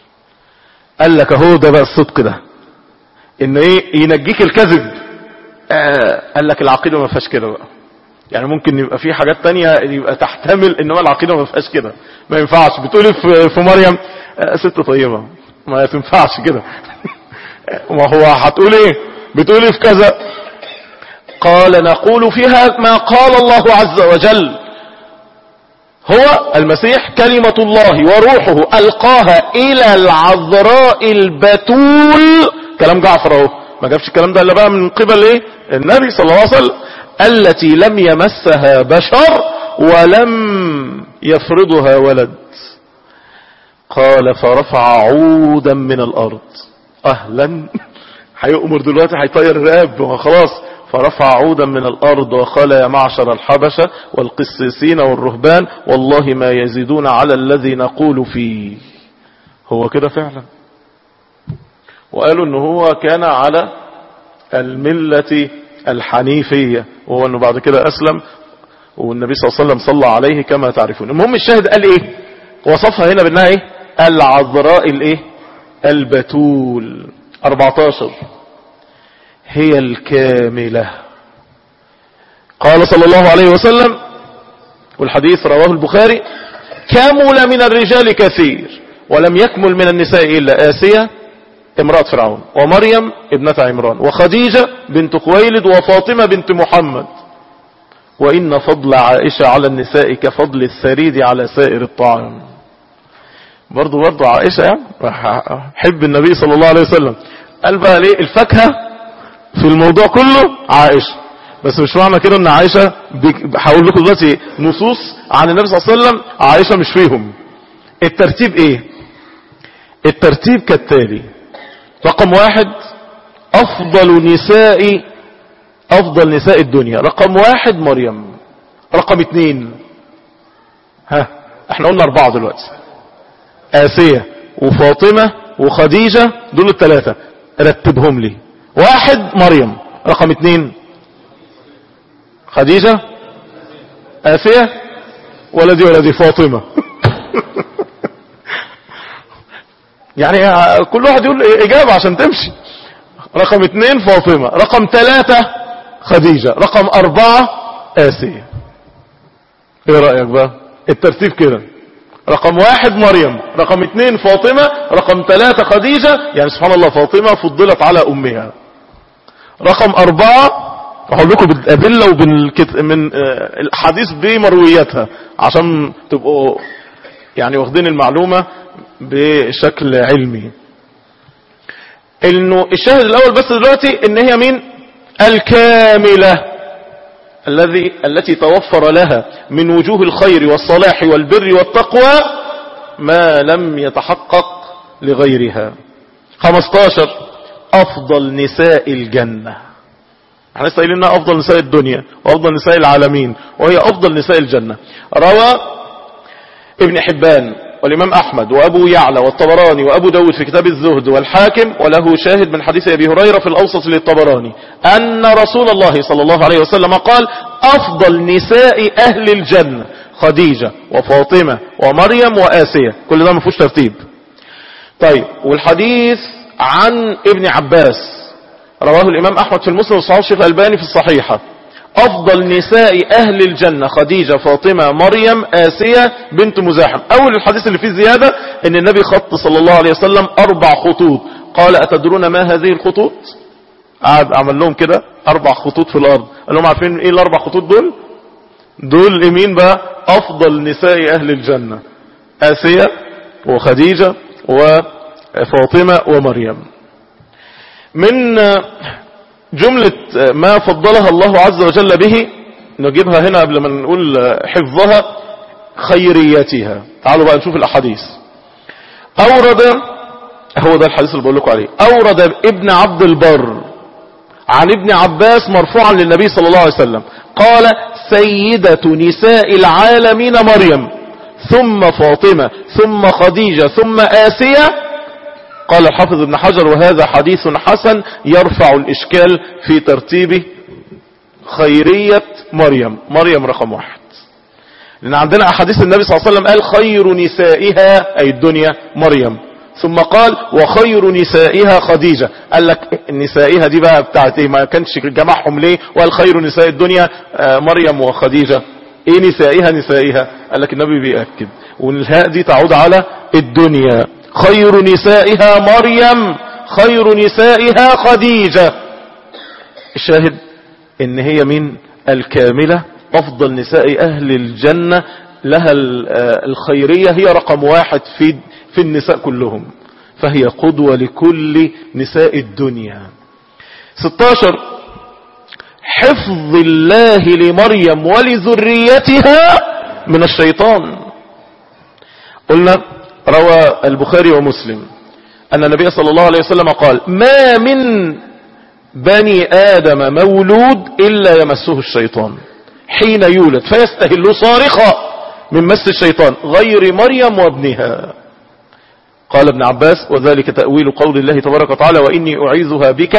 قال لك هو ده بقى الصدق ده ان ايه ينجيك الكذب آه قال لك العقيدة ما فيهاش كده بقى يعني ممكن يبقى في حاجات تانية يبقى تحتمل انما العقيدة ما فيهاش كده ما ينفعش بتقولي في, في مريم آه ست طيبة ما تنفعش كده ما هو هتقول ايه بتقولي في كذا قال نقول فيها ما قال الله عز وجل هو المسيح كلمة الله وروحه ألقاها إلى العذراء البتول كلام جعفر اهو ما جابش الكلام ده إلا بقى من قبل إيه النبي صلى الله عليه وسلم التي لم يمسها بشر ولم يفرضها ولد قال فرفع عودا من الأرض أهلا هيؤمر دلوقتي هيطير الرقاب خلاص فرفع عودا من الأرض وقال يا معشر الحبشة والقسيسين والرهبان والله ما يزيدون على الذي نقول فيه هو كده فعلا وقالوا انه هو كان على الملة الحنيفية وهو انه بعد كده اسلم والنبي صلى الله عليه وسلم صلى عليه كما تعرفون المهم الشاهد قال ايه وصفها هنا بانها ايه العذراء الايه البتول 14 هي الكاملة قال صلى الله عليه وسلم والحديث رواه البخاري كمل من الرجال كثير ولم يكمل من النساء إلا آسية امرأة فرعون ومريم ابنة عمران وخديجة بنت خويلد وفاطمة بنت محمد وإن فضل عائشة على النساء كفضل الثريد على سائر الطعام برضو برضو عائشة يعني حب النبي صلى الله عليه وسلم قال بقى ليه الفاكهة في الموضوع كله عائشة بس مش معنى كده ان عائشة هقول لكم دلوقتي نصوص عن النبي صلى الله عليه وسلم عائشة مش فيهم الترتيب ايه الترتيب كالتالي رقم واحد افضل نساء افضل نساء الدنيا رقم واحد مريم رقم اتنين ها احنا قلنا اربعة دلوقتي آسية وفاطمة وخديجة دول الثلاثة رتبهم لي واحد مريم رقم اتنين خديجة آسية ولا دي ولا دي فاطمة يعني كل واحد يقول إجابة عشان تمشي رقم اتنين فاطمة رقم ثلاثة خديجة رقم أربعة آسية ايه رأيك بقى الترتيب كده رقم واحد مريم رقم اتنين فاطمة رقم ثلاثة خديجة يعني سبحان الله فاطمة فضلت على أمها رقم أربعة أقول لكم بالأدلة وبالكت... من الحديث بمروياتها عشان تبقوا يعني واخدين المعلومة بشكل علمي انه الشاهد الاول بس دلوقتي ان هي مين الكاملة الذي التي توفر لها من وجوه الخير والصلاح والبر والتقوى ما لم يتحقق لغيرها 15 افضل نساء الجنة احنا لسه قايلين انها افضل نساء الدنيا وافضل نساء العالمين وهي افضل نساء الجنة روى ابن حبان والإمام أحمد وأبو يعلى والطبراني وأبو داود في كتاب الزهد والحاكم وله شاهد من حديث أبي هريرة في الأوسط للطبراني أن رسول الله صلى الله عليه وسلم قال أفضل نساء أهل الجنة خديجة وفاطمة ومريم وآسية كل ده ما فيهوش ترتيب طيب والحديث عن ابن عباس رواه الإمام أحمد في المسلم وصحاب الشيخ الألباني في الصحيحة أفضل نساء أهل الجنة خديجة فاطمة مريم آسية بنت مزاحم أول الحديث اللي فيه زيادة أن النبي خط صلى الله عليه وسلم أربع خطوط قال أتدرون ما هذه الخطوط قعد عمل لهم كده أربع خطوط في الأرض قال لهم عارفين إيه الأربع خطوط دول دول مين بقى أفضل نساء أهل الجنة آسية وخديجة وفاطمة ومريم من جملة ما فضلها الله عز وجل به نجيبها هنا قبل ما نقول حفظها خيريتها تعالوا بقى نشوف الأحاديث أورد هو ده الحديث اللي بقول لكم عليه أورد ابن عبد البر عن ابن عباس مرفوعا للنبي صلى الله عليه وسلم قال سيدة نساء العالمين مريم ثم فاطمة ثم خديجة ثم آسية قال الحافظ ابن حجر وهذا حديث حسن يرفع الإشكال في ترتيب خيرية مريم مريم رقم واحد لأن عندنا أحاديث النبي صلى الله عليه وسلم قال خير نسائها أي الدنيا مريم ثم قال وخير نسائها خديجة قال لك نسائها دي بقى بتاعت ايه ما كانش جمعهم ليه وقال خير نساء الدنيا آه مريم وخديجة ايه نسائها نسائها قال لك النبي بيأكد والهاء دي تعود على الدنيا خير نسائها مريم خير نسائها خديجة الشاهد ان هي من الكاملة افضل نساء اهل الجنة لها الخيرية هي رقم واحد في, في النساء كلهم فهي قدوة لكل نساء الدنيا 16 حفظ الله لمريم ولذريتها من الشيطان قلنا روى البخاري ومسلم أن النبي صلى الله عليه وسلم قال ما من بني آدم مولود إلا يمسه الشيطان حين يولد فيستهل صارخا من مس الشيطان غير مريم وابنها قال ابن عباس وذلك تأويل قول الله تبارك وتعالى وإني أعيذها بك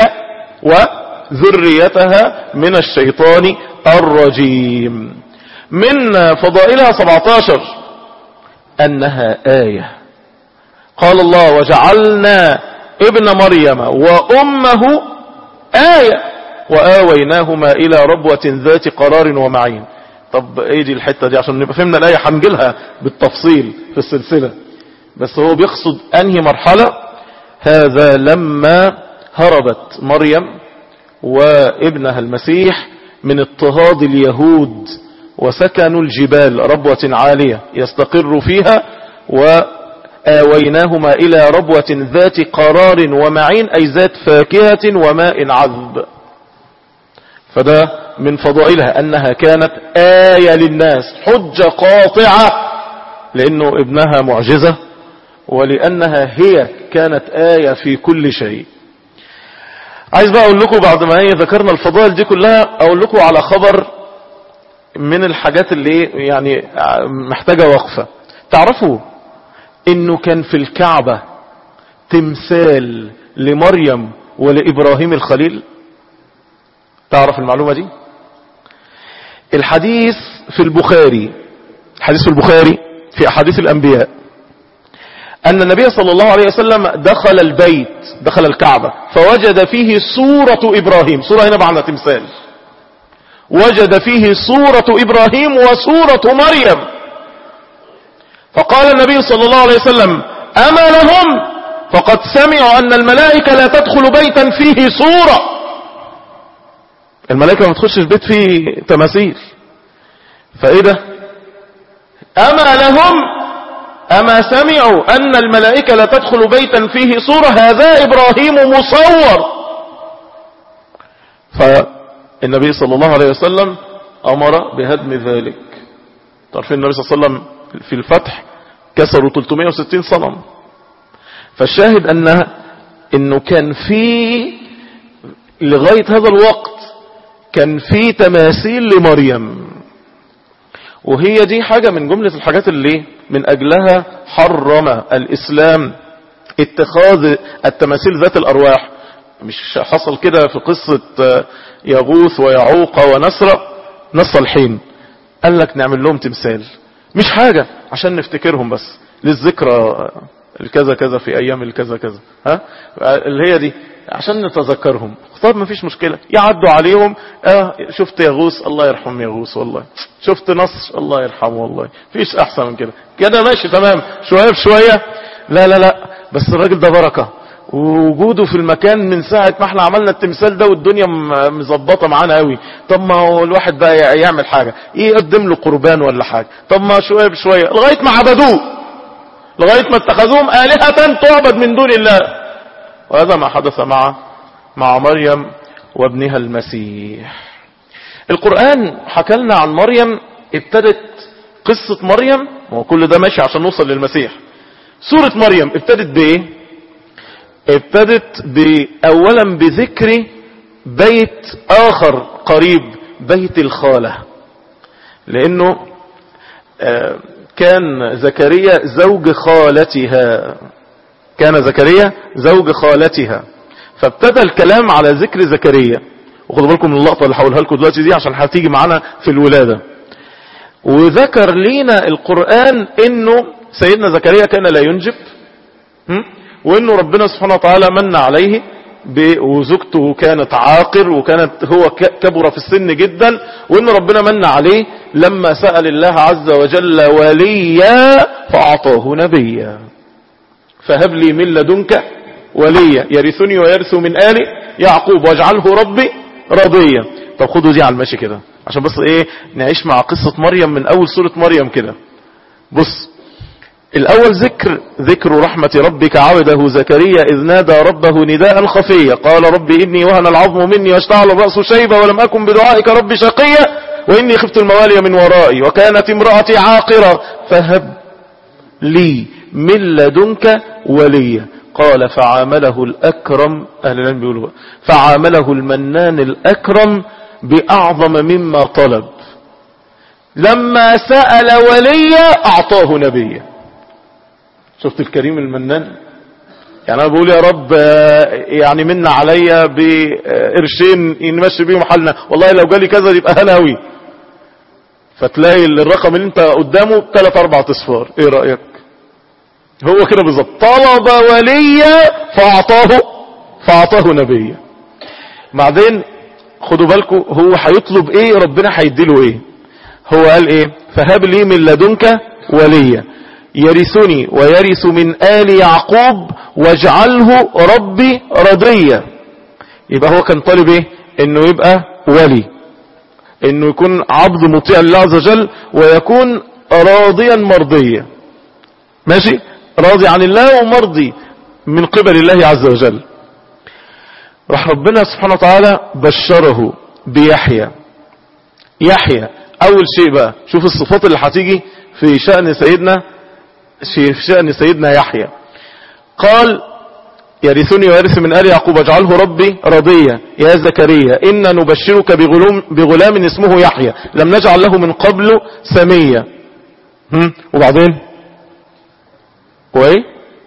وذريتها من الشيطان الرجيم من فضائلها 17 أنها آية قال الله وجعلنا ابن مريم وأمه آية وآويناهما إلى ربوة ذات قرار ومعين طب ايه دي الحتة دي عشان نبقى فهمنا الآية هنجيلها بالتفصيل في السلسلة بس هو بيقصد أنهي مرحلة هذا لما هربت مريم وابنها المسيح من اضطهاد اليهود وسكنوا الجبال ربوة عالية يستقر فيها وآويناهما إلى ربوة ذات قرار ومعين أي ذات فاكهة وماء عذب فده من فضائلها أنها كانت آية للناس حجة قاطعة لأنه ابنها معجزة ولأنها هي كانت آية في كل شيء عايز بقى أقول لكم بعد ما هي ذكرنا الفضائل دي كلها أقول لكم على خبر من الحاجات اللي يعني محتاجة وقفة تعرفوا انه كان في الكعبة تمثال لمريم ولإبراهيم الخليل تعرف المعلومة دي الحديث في البخاري حديث في البخاري في أحاديث الأنبياء أن النبي صلى الله عليه وسلم دخل البيت دخل الكعبة فوجد فيه صورة إبراهيم صورة هنا معنى تمثال وجد فيه صورة إبراهيم وصورة مريم فقال النبي صلى الله عليه وسلم أما لهم فقد سمعوا أن الملائكة لا تدخل بيتا فيه صورة الملائكة ما تخشش بيت فيه تماثيل فإيه ده أما لهم أما سمعوا أن الملائكة لا تدخل بيتا فيه صورة هذا إبراهيم مصور فالنبي صلى الله عليه وسلم أمر بهدم ذلك تعرفين النبي صلى الله عليه وسلم في الفتح كسروا 360 صنم فالشاهد أنها أنه كان في لغاية هذا الوقت كان في تماثيل لمريم وهي دي حاجة من جملة الحاجات اللي من أجلها حرم الإسلام اتخاذ التماثيل ذات الأرواح مش حصل كده في قصة يغوث ويعوق ونسر نص الحين قال لك نعمل لهم تمثال مش حاجة عشان نفتكرهم بس للذكرى الكذا كذا في ايام الكذا كذا ها اللي هي دي عشان نتذكرهم طب ما فيش مشكلة يعدوا عليهم اه شفت يغوث الله يرحم يغوث والله شفت نصر الله يرحمه والله فيش احسن من كده كده ماشي تمام شوية بشوية لا لا لا بس الراجل ده بركة ووجوده في المكان من ساعة ما احنا عملنا التمثال ده والدنيا م- مظبطة معانا قوي طب ما هو الواحد بقى يع- يعمل حاجة يقدم له قربان ولا حاجة طب ما شوية بشوية لغاية ما عبدوه لغاية ما اتخذوهم آلهة تعبد من دون الله وهذا ما حدث مع مع مريم وابنها المسيح القرآن حكى لنا عن مريم ابتدت قصة مريم وكل ده ماشي عشان نوصل للمسيح سورة مريم ابتدت بايه ابتدت اولا بذكر بيت اخر قريب بيت الخالة لانه آه، كان زكريا زوج خالتها كان زكريا زوج خالتها فابتدى الكلام على ذكر زكريا وخدوا بالكم من اللقطة اللي هقولها لكم دلوقتي دي عشان هتيجي معانا في الولادة وذكر لينا القرآن انه سيدنا زكريا كان لا ينجب هم؟ وانه ربنا سبحانه وتعالى من عليه ب- وزوجته كانت عاقر وكانت هو ك- كبر في السن جدا وان ربنا من عليه لما سأل الله عز وجل وليا فأعطاه نبيا فهب لي من لدنك وليا يرثني ويرث من آل يعقوب واجعله ربي رضيا طب خدوا دي على المشي كده عشان بس ايه نعيش مع قصة مريم من اول سورة مريم كده بص الاول ذكر ذكر رحمة ربك عبده زكريا اذ نادى ربه نداء خفيا قال ربي اني وهن العظم مني واشتعل الرأس شيبا ولم اكن بدعائك ربي شقيا واني خفت الموالي من ورائي وكانت امرأتي عاقرة فهب لي من لدنك وليا قال فعامله الأكرم أهل العلم بيقولوا بقى، فعامله المنان الأكرم بأعظم مما طلب لما سأل وليا أعطاه نبيا شفت الكريم المنان يعني أنا بقول يا رب آه، يعني منا عليا بقرشين ينمشي بيهم حالنا والله لو جالي كذا يبقى هلا أوي فتلاقي الرقم اللي انت قدامه ثلاث اربع اصفار ايه رأيك هو كده بالظبط طلب وليا فاعطاه فاعطاه نبيا بعدين خدوا بالكم هو هيطلب ايه ربنا هيديله ايه هو قال ايه فهب لي من لدنك وليا يرثني ويرث من آل يعقوب واجعله ربي رضيا يبقى هو كان طالب ايه انه يبقى ولي انه يكون عبد مطيع لله عز وجل ويكون راضيا مرضيا ماشي راضي عن الله ومرضي من قبل الله عز وجل راح ربنا سبحانه وتعالى بشره بيحيى يحيى اول شيء بقى شوف الصفات اللي هتيجي في شأن سيدنا في شأن سيدنا يحيى قال يرثني ويرث من آل يعقوب اجعله ربي رضيا يا زكريا إنا نبشرك بغلام, بغلام اسمه يحيى لم نجعل له من قبل سميا هم؟ وبعدين وايه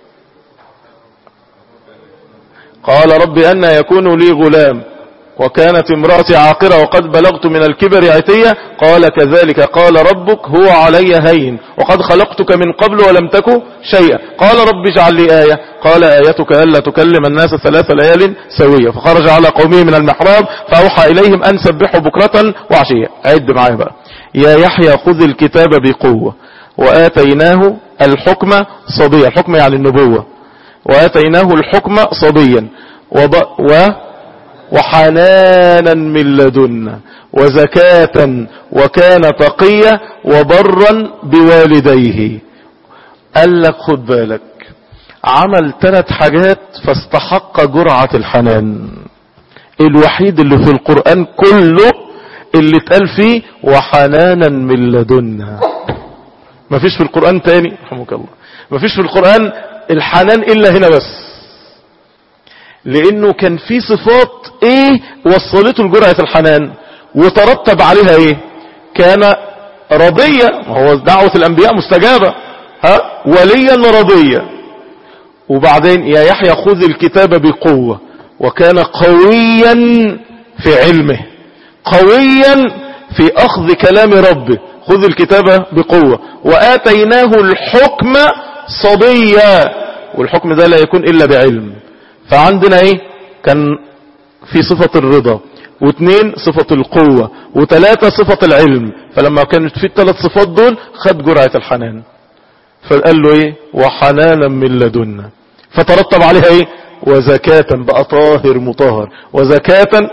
قال ربي أن يكون لي غلام وكانت امرأتي عاقرة وقد بلغت من الكبر عتية قال كذلك قال ربك هو علي هين وقد خلقتك من قبل ولم تك شيئا قال رب اجعل لي آية قال آيتك ألا تكلم الناس ثلاث ليال سوية فخرج على قومه من المحراب فأوحى إليهم أن سبحوا بكرة وعشية عد معايا بقى يا يحيى خذ الكتاب بقوة وآتيناه الحكم صبيا الحكم يعني النبوة وآتيناه الحكم صبيا وب... و... وحنانا من لدنا وزكاة وكان تقيا وبرا بوالديه قال لك خد بالك عمل ثلاث حاجات فاستحق جرعة الحنان الوحيد اللي في القرآن كله اللي اتقال فيه وحنانا من لدنا مفيش في القرآن تاني رحمك الله مفيش في القرآن الحنان إلا هنا بس لانه كان في صفات ايه وصلته لجرعة الحنان وترتب عليها ايه كان رضيا هو دعوة الانبياء مستجابة ها وليا رضيا وبعدين يا يحيى خذ الكتاب بقوة وكان قويا في علمه قويا في اخذ كلام ربه خذ الكتاب بقوة واتيناه الحكم صبيا والحكم ده لا يكون الا بعلم فعندنا ايه كان في صفة الرضا واثنين صفة القوة وثلاثة صفة العلم فلما كانت في الثلاث صفات دول خد جرعة الحنان فقال له ايه وحنانا من لدنا فترتب عليها ايه وزكاة بقى طاهر مطهر وزكاة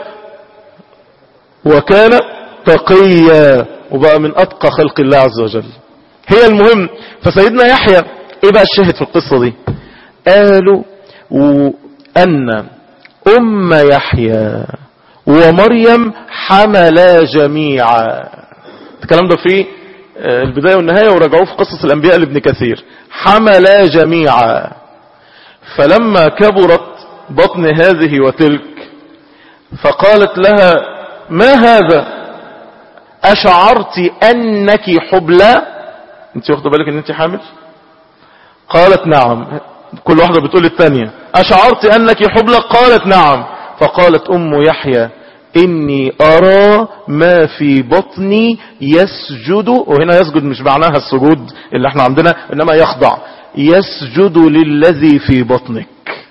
وكان تقيا وبقى من اتقى خلق الله عز وجل هي المهم فسيدنا يحيى ايه بقى الشاهد في القصة دي قالوا ان ام يحيى ومريم حملا جميعا الكلام ده في البداية والنهاية وراجعوه في قصص الانبياء لابن كثير حملا جميعا فلما كبرت بطن هذه وتلك فقالت لها ما هذا أشعرت أنك حبلى انت واخده بالك ان انت حامل قالت نعم كل واحدة بتقول الثانية أشعرت أنك حبلى قالت نعم فقالت أم يحيى إني أرى ما في بطني يسجد وهنا يسجد مش معناها السجود اللي احنا عندنا إنما يخضع يسجد للذي في بطنك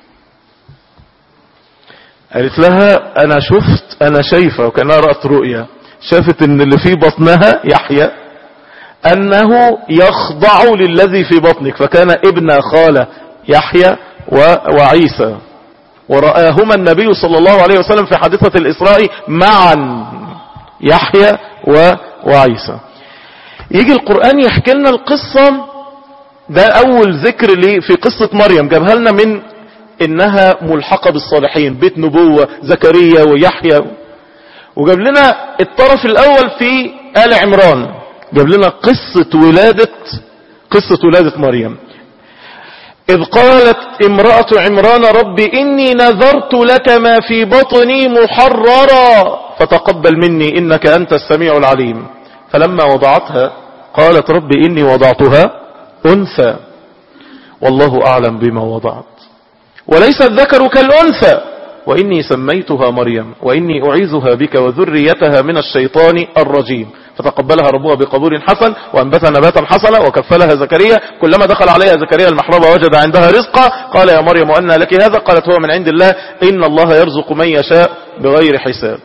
قالت لها أنا شفت أنا شايفة وكأنها رأت رؤية شافت ان اللي في بطنها يحيى انه يخضع للذي في بطنك فكان ابن خالة يحيى وعيسى ورآهما النبي صلى الله عليه وسلم في حادثة الإسراء معا يحيى وعيسى يجي القرآن يحكي لنا القصة ده أول ذكر لي في قصة مريم جابها لنا من إنها ملحقة بالصالحين بيت نبوة زكريا ويحيى وجاب لنا الطرف الأول في آل عمران جاب لنا قصة ولادة قصة ولادة مريم إذ قالت امرأة عمران رب إني نذرت لك ما في بطني محررا فتقبل مني إنك أنت السميع العليم فلما وضعتها قالت رب إني وضعتها أنثى والله أعلم بما وضعت وليس الذكر كالأنثى وإني سميتها مريم وإني أعيذها بك وذريتها من الشيطان الرجيم فتقبلها ربها بقبول حسن وأنبتها نباتا حسنا وكفلها زكريا كلما دخل عليها زكريا المحراب وجد عندها رزقا قال يا مريم وأن لك هذا قالت هو من عند الله إن الله يرزق من يشاء بغير حساب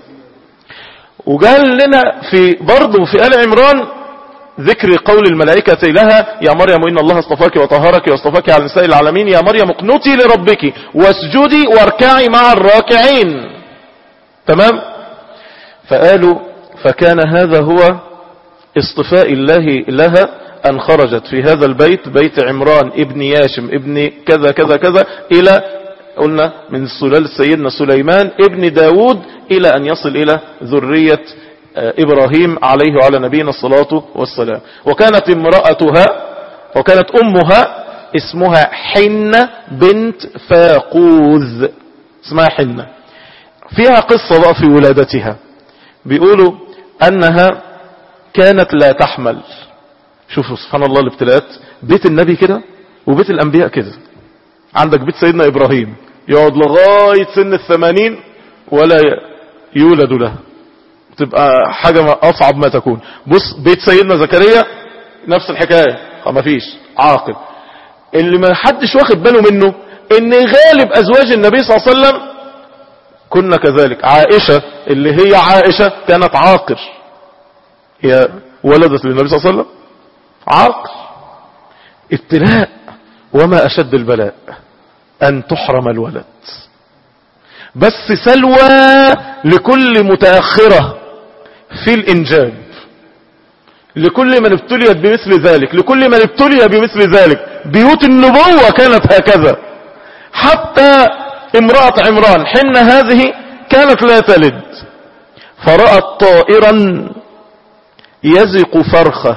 وقال لنا في برضه في آل عمران ذكر قول الملائكة لها يا مريم إن الله اصطفاك وطهرك واصطفاك على نساء العالمين يا مريم اقنتي لربك واسجدي واركعي مع الراكعين تمام فقالوا فكان هذا هو اصطفاء الله لها أن خرجت في هذا البيت بيت عمران ابن ياشم ابن كذا كذا كذا إلى قلنا من سلال سيدنا سليمان ابن داود إلى أن يصل إلى ذرية إبراهيم عليه وعلى نبينا الصلاة والسلام وكانت امرأتها وكانت أمها اسمها حنة بنت فاقوذ اسمها حنة فيها قصة بقى في ولادتها بيقولوا أنها كانت لا تحمل شوفوا سبحان الله الابتلاءات بيت النبي كده وبيت الأنبياء كده عندك بيت سيدنا إبراهيم يقعد لغاية سن الثمانين ولا يولد له تبقى حاجة أصعب ما تكون بص بيت سيدنا زكريا نفس الحكاية ما فيش عاقل اللي ما حدش واخد باله منه ان غالب ازواج النبي صلى الله عليه وسلم كنا كذلك عائشة اللي هي عائشة كانت عاقر هي ولدت للنبي صلى الله عليه وسلم عاقر ابتلاء وما اشد البلاء ان تحرم الولد بس سلوى لكل متأخرة في الإنجاب لكل من ابتليت بمثل ذلك لكل من ابتلي بمثل ذلك بيوت النبوة كانت هكذا حتى امرأة عمران حن هذه كانت لا تلد فرأت طائرا يزق فرخة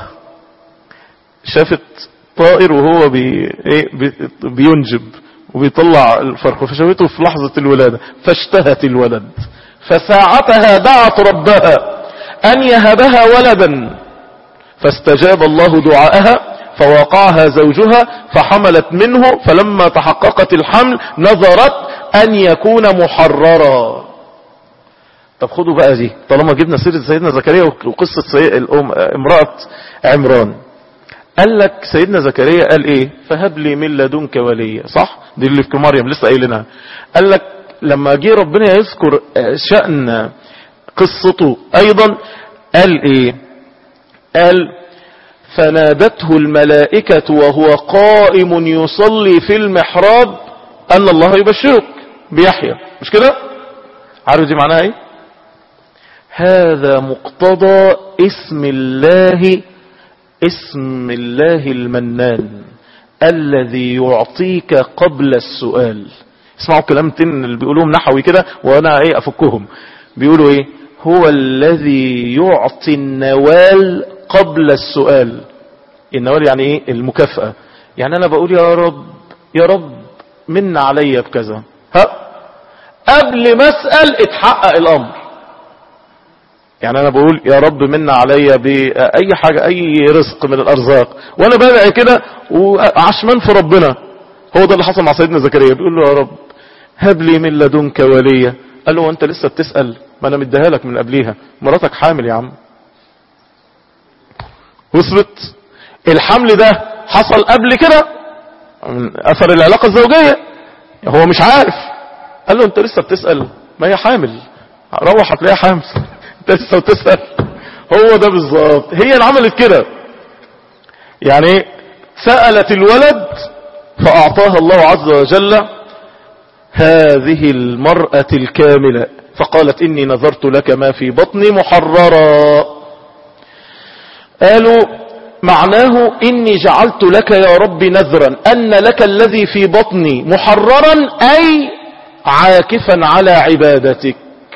شافت طائر وهو بي بي بينجب وبيطلع الفرخ فشافته في لحظة الولادة فاشتهت الولد فساعتها دعت ربها أن يهبها ولدا فاستجاب الله دعاءها فوقعها زوجها فحملت منه فلما تحققت الحمل نظرت أن يكون محررا طب خدوا بقى دي طالما جبنا سيرة سيدنا زكريا وقصة سيد الأم امرأة عمران قال لك سيدنا زكريا قال ايه فهب لي من لدنك وليا صح دي اللي في مريم لسه قايلينها قال لك لما جه ربنا يذكر شأن قصته ايضا قال ايه قال فنادته الملائكة وهو قائم يصلي في المحراب ان الله يبشرك بيحيى مش كده عارف دي معناها ايه هذا مقتضى اسم الله اسم الله المنان الذي يعطيك قبل السؤال اسمعوا كلام تن اللي بيقولوهم نحوي كده وانا ايه افكهم بيقولوا ايه هو الذي يعطي النوال قبل السؤال النوال يعني ايه المكافأة يعني انا بقول يا رب يا رب من عليا بكذا ها قبل ما اسأل اتحقق الامر يعني انا بقول يا رب من عليا باي حاجة اي رزق من الارزاق وانا بدعي كده وعشمان في ربنا هو ده اللي حصل مع سيدنا زكريا بيقول له يا رب هب لي من لدنك وليا قال له وانت لسه بتسأل ما انا مديها لك من قبليها مراتك حامل يا عم وصلت الحمل ده حصل قبل كده من اثر العلاقة الزوجية هو مش عارف قال له انت لسه بتسأل ما هي حامل روح هتلاقيها حامل انت لسه بتسأل هو ده بالظبط هي اللي عملت كده يعني سألت الولد فأعطاها الله عز وجل هذه المرأة الكاملة فقالت إني نذرت لك ما في بطني محررا قالوا معناه إني جعلت لك يا رب نذرا أن لك الذي في بطني محررا أي عاكفا على عبادتك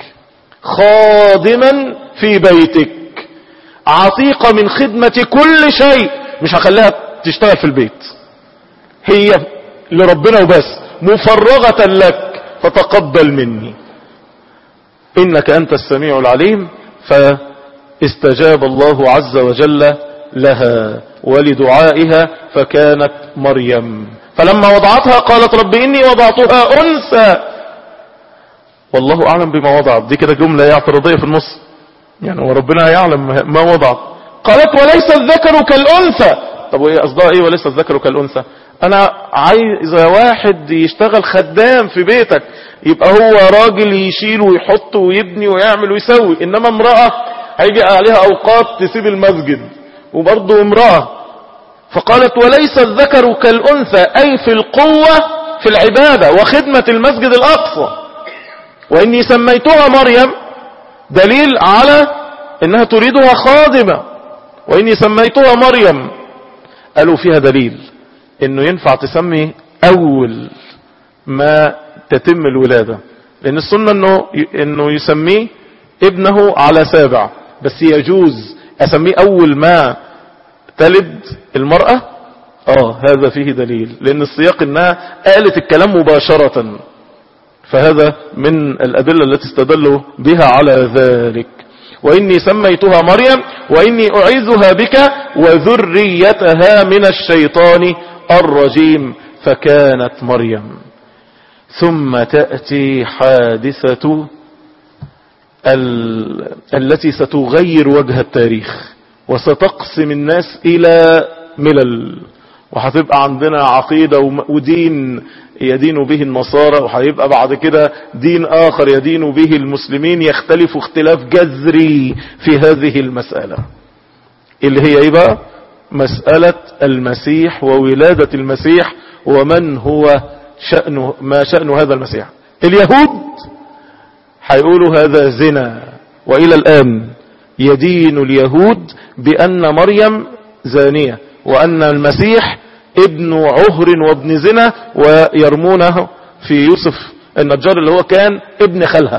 خادما في بيتك عتيقة من خدمة كل شيء مش هخليها تشتغل في البيت هي لربنا وبس مفرغة لك فتقبل مني إنك أنت السميع العليم فاستجاب الله عز وجل لها ولدعائها فكانت مريم فلما وضعتها قالت رب إني وضعتها أنثى والله أعلم بما وضعت دي كده جملة اعتراضية في النص يعني وربنا يعلم ما وضعت قالت وليس الذكر كالأنثى طب وايه قصدها ايه وليس الذكر كالأنثى انا عايز واحد يشتغل خدام في بيتك يبقى هو راجل يشيل ويحط ويبني ويعمل ويسوي انما امرأة هيجي عليها اوقات تسيب المسجد وبرضه امرأة فقالت وليس الذكر كالأنثى اي في القوة في العبادة وخدمة المسجد الاقصى واني سميتها مريم دليل على انها تريدها خادمة واني سميتها مريم قالوا فيها دليل انه ينفع تسمي اول ما تتم الولادة لان السنة انه, إنه يسميه ابنه على سابع بس يجوز اسميه اول ما تلد المرأة اه هذا فيه دليل لان السياق انها قالت الكلام مباشرة فهذا من الادلة التي استدلوا بها على ذلك وإني سميتها مريم وإني أعيذها بك وذريتها من الشيطان الرجيم فكانت مريم ثم تأتي حادثة ال... التي ستغير وجه التاريخ وستقسم الناس إلى ملل وهتبقى عندنا عقيدة ودين يدين به النصارى وهيبقى بعد كده دين آخر يدين به المسلمين يختلف اختلاف جذري في هذه المسألة اللي هي ايه بقى مسألة المسيح وولادة المسيح ومن هو شأنه ما شأن هذا المسيح اليهود هيقولوا هذا زنا وإلى الآن يدين اليهود بأن مريم زانية وأن المسيح ابن عهر وابن زنا ويرمونه في يوسف النجار اللي هو كان ابن خالها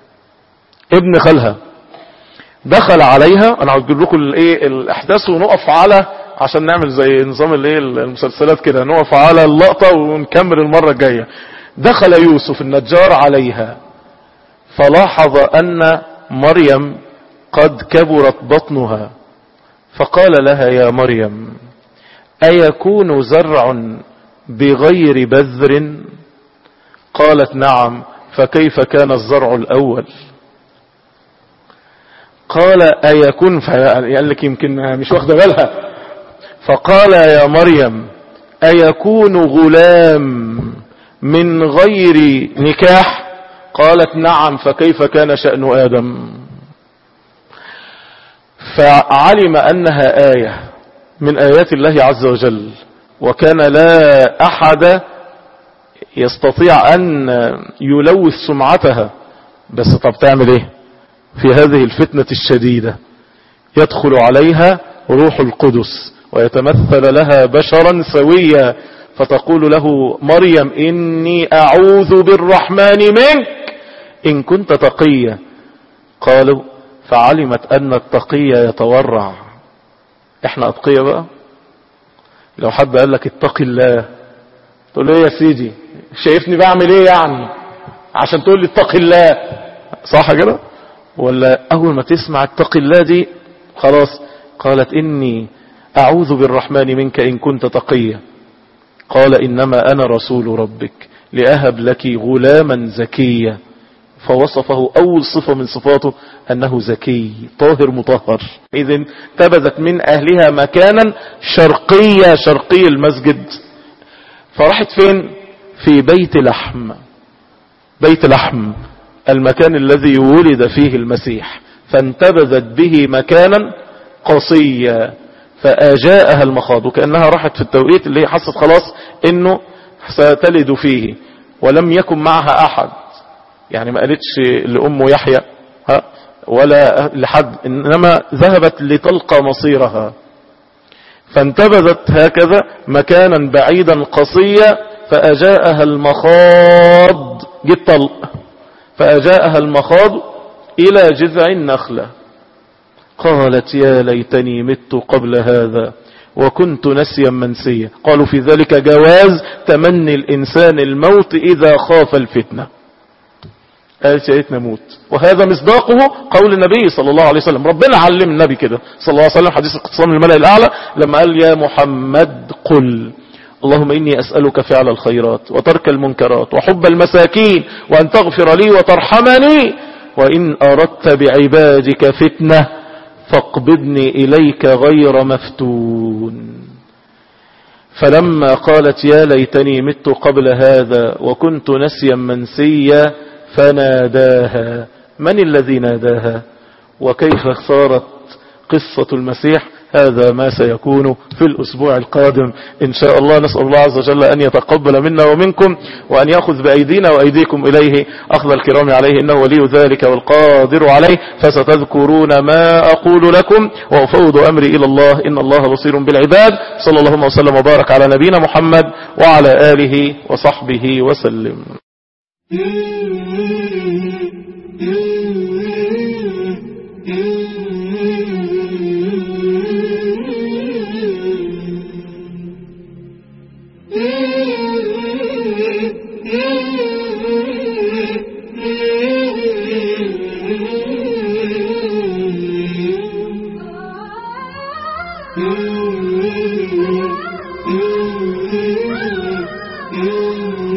ابن خالها دخل عليها انا هجيب لكم الايه الاحداث ونقف على عشان نعمل زي نظام الايه المسلسلات كده نقف على اللقطة ونكمل المرة الجاية دخل يوسف النجار عليها فلاحظ ان مريم قد كبرت بطنها فقال لها يا مريم أيكون زرع بغير بذر قالت نعم فكيف كان الزرع الأول قال أيكون قال لك يمكن مش واخده بالها فقال يا مريم أيكون غلام من غير نكاح قالت نعم فكيف كان شأن آدم فعلم أنها آية من آيات الله عز وجل وكان لا أحد يستطيع أن يلوث سمعتها بس طب تعمل ايه في هذه الفتنة الشديدة يدخل عليها روح القدس ويتمثل لها بشرا سويا فتقول له مريم إني أعوذ بالرحمن منك إن كنت تقيا قالوا فعلمت أن التقي يتورع احنا أتقية بقى لو حد قال لك اتقي الله تقول له ايه يا سيدي شايفني بعمل ايه يعني عشان تقول لي اتقي الله صح كده ولا اول ما تسمع اتقي الله دي خلاص قالت اني اعوذ بالرحمن منك ان كنت تقيا قال انما انا رسول ربك لاهب لك غلاما زكيا فوصفه اول صفة من صفاته انه زكي طاهر مطهر اذن تبذت من اهلها مكانا شرقية شرقي المسجد فراحت فين في بيت لحم بيت لحم المكان الذي ولد فيه المسيح فانتبذت به مكانا قصيا فأجاءها المخاض وكأنها راحت في التوقيت اللي هي حست خلاص انه ستلد فيه ولم يكن معها احد يعني ما قالتش لأم يحيى ها ولا لحد إنما ذهبت لتلقى مصيرها فانتبذت هكذا مكانا بعيدا قصيا فأجاءها المخاض جد طلق فأجاءها المخاض إلى جذع النخلة قالت يا ليتني مت قبل هذا وكنت نسيا منسيا قالوا في ذلك جواز تمني الإنسان الموت إذا خاف الفتنة قالت يا ريت نموت وهذا مصداقه قول النبي صلى الله عليه وسلم ربنا علم النبي كده صلى الله عليه وسلم حديث اقتصام الملأ الأعلى لما قال يا محمد قل اللهم إني أسألك فعل الخيرات وترك المنكرات وحب المساكين وأن تغفر لي وترحمني وإن أردت بعبادك فتنة فاقبضني إليك غير مفتون فلما قالت يا ليتني مت قبل هذا وكنت نسيا منسيا فناداها من الذي ناداها وكيف صارت قصة المسيح هذا ما سيكون في الأسبوع القادم إن شاء الله نسأل الله عز وجل أن يتقبل منا ومنكم وأن يأخذ بأيدينا وأيديكم إليه أخذ الكرام عليه إنه ولي ذلك والقادر عليه فستذكرون ما أقول لكم وأفوض أمري إلى الله إن الله بصير بالعباد صلى الله وسلم وبارك على نبينا محمد وعلى آله وصحبه وسلم Mm-hmm.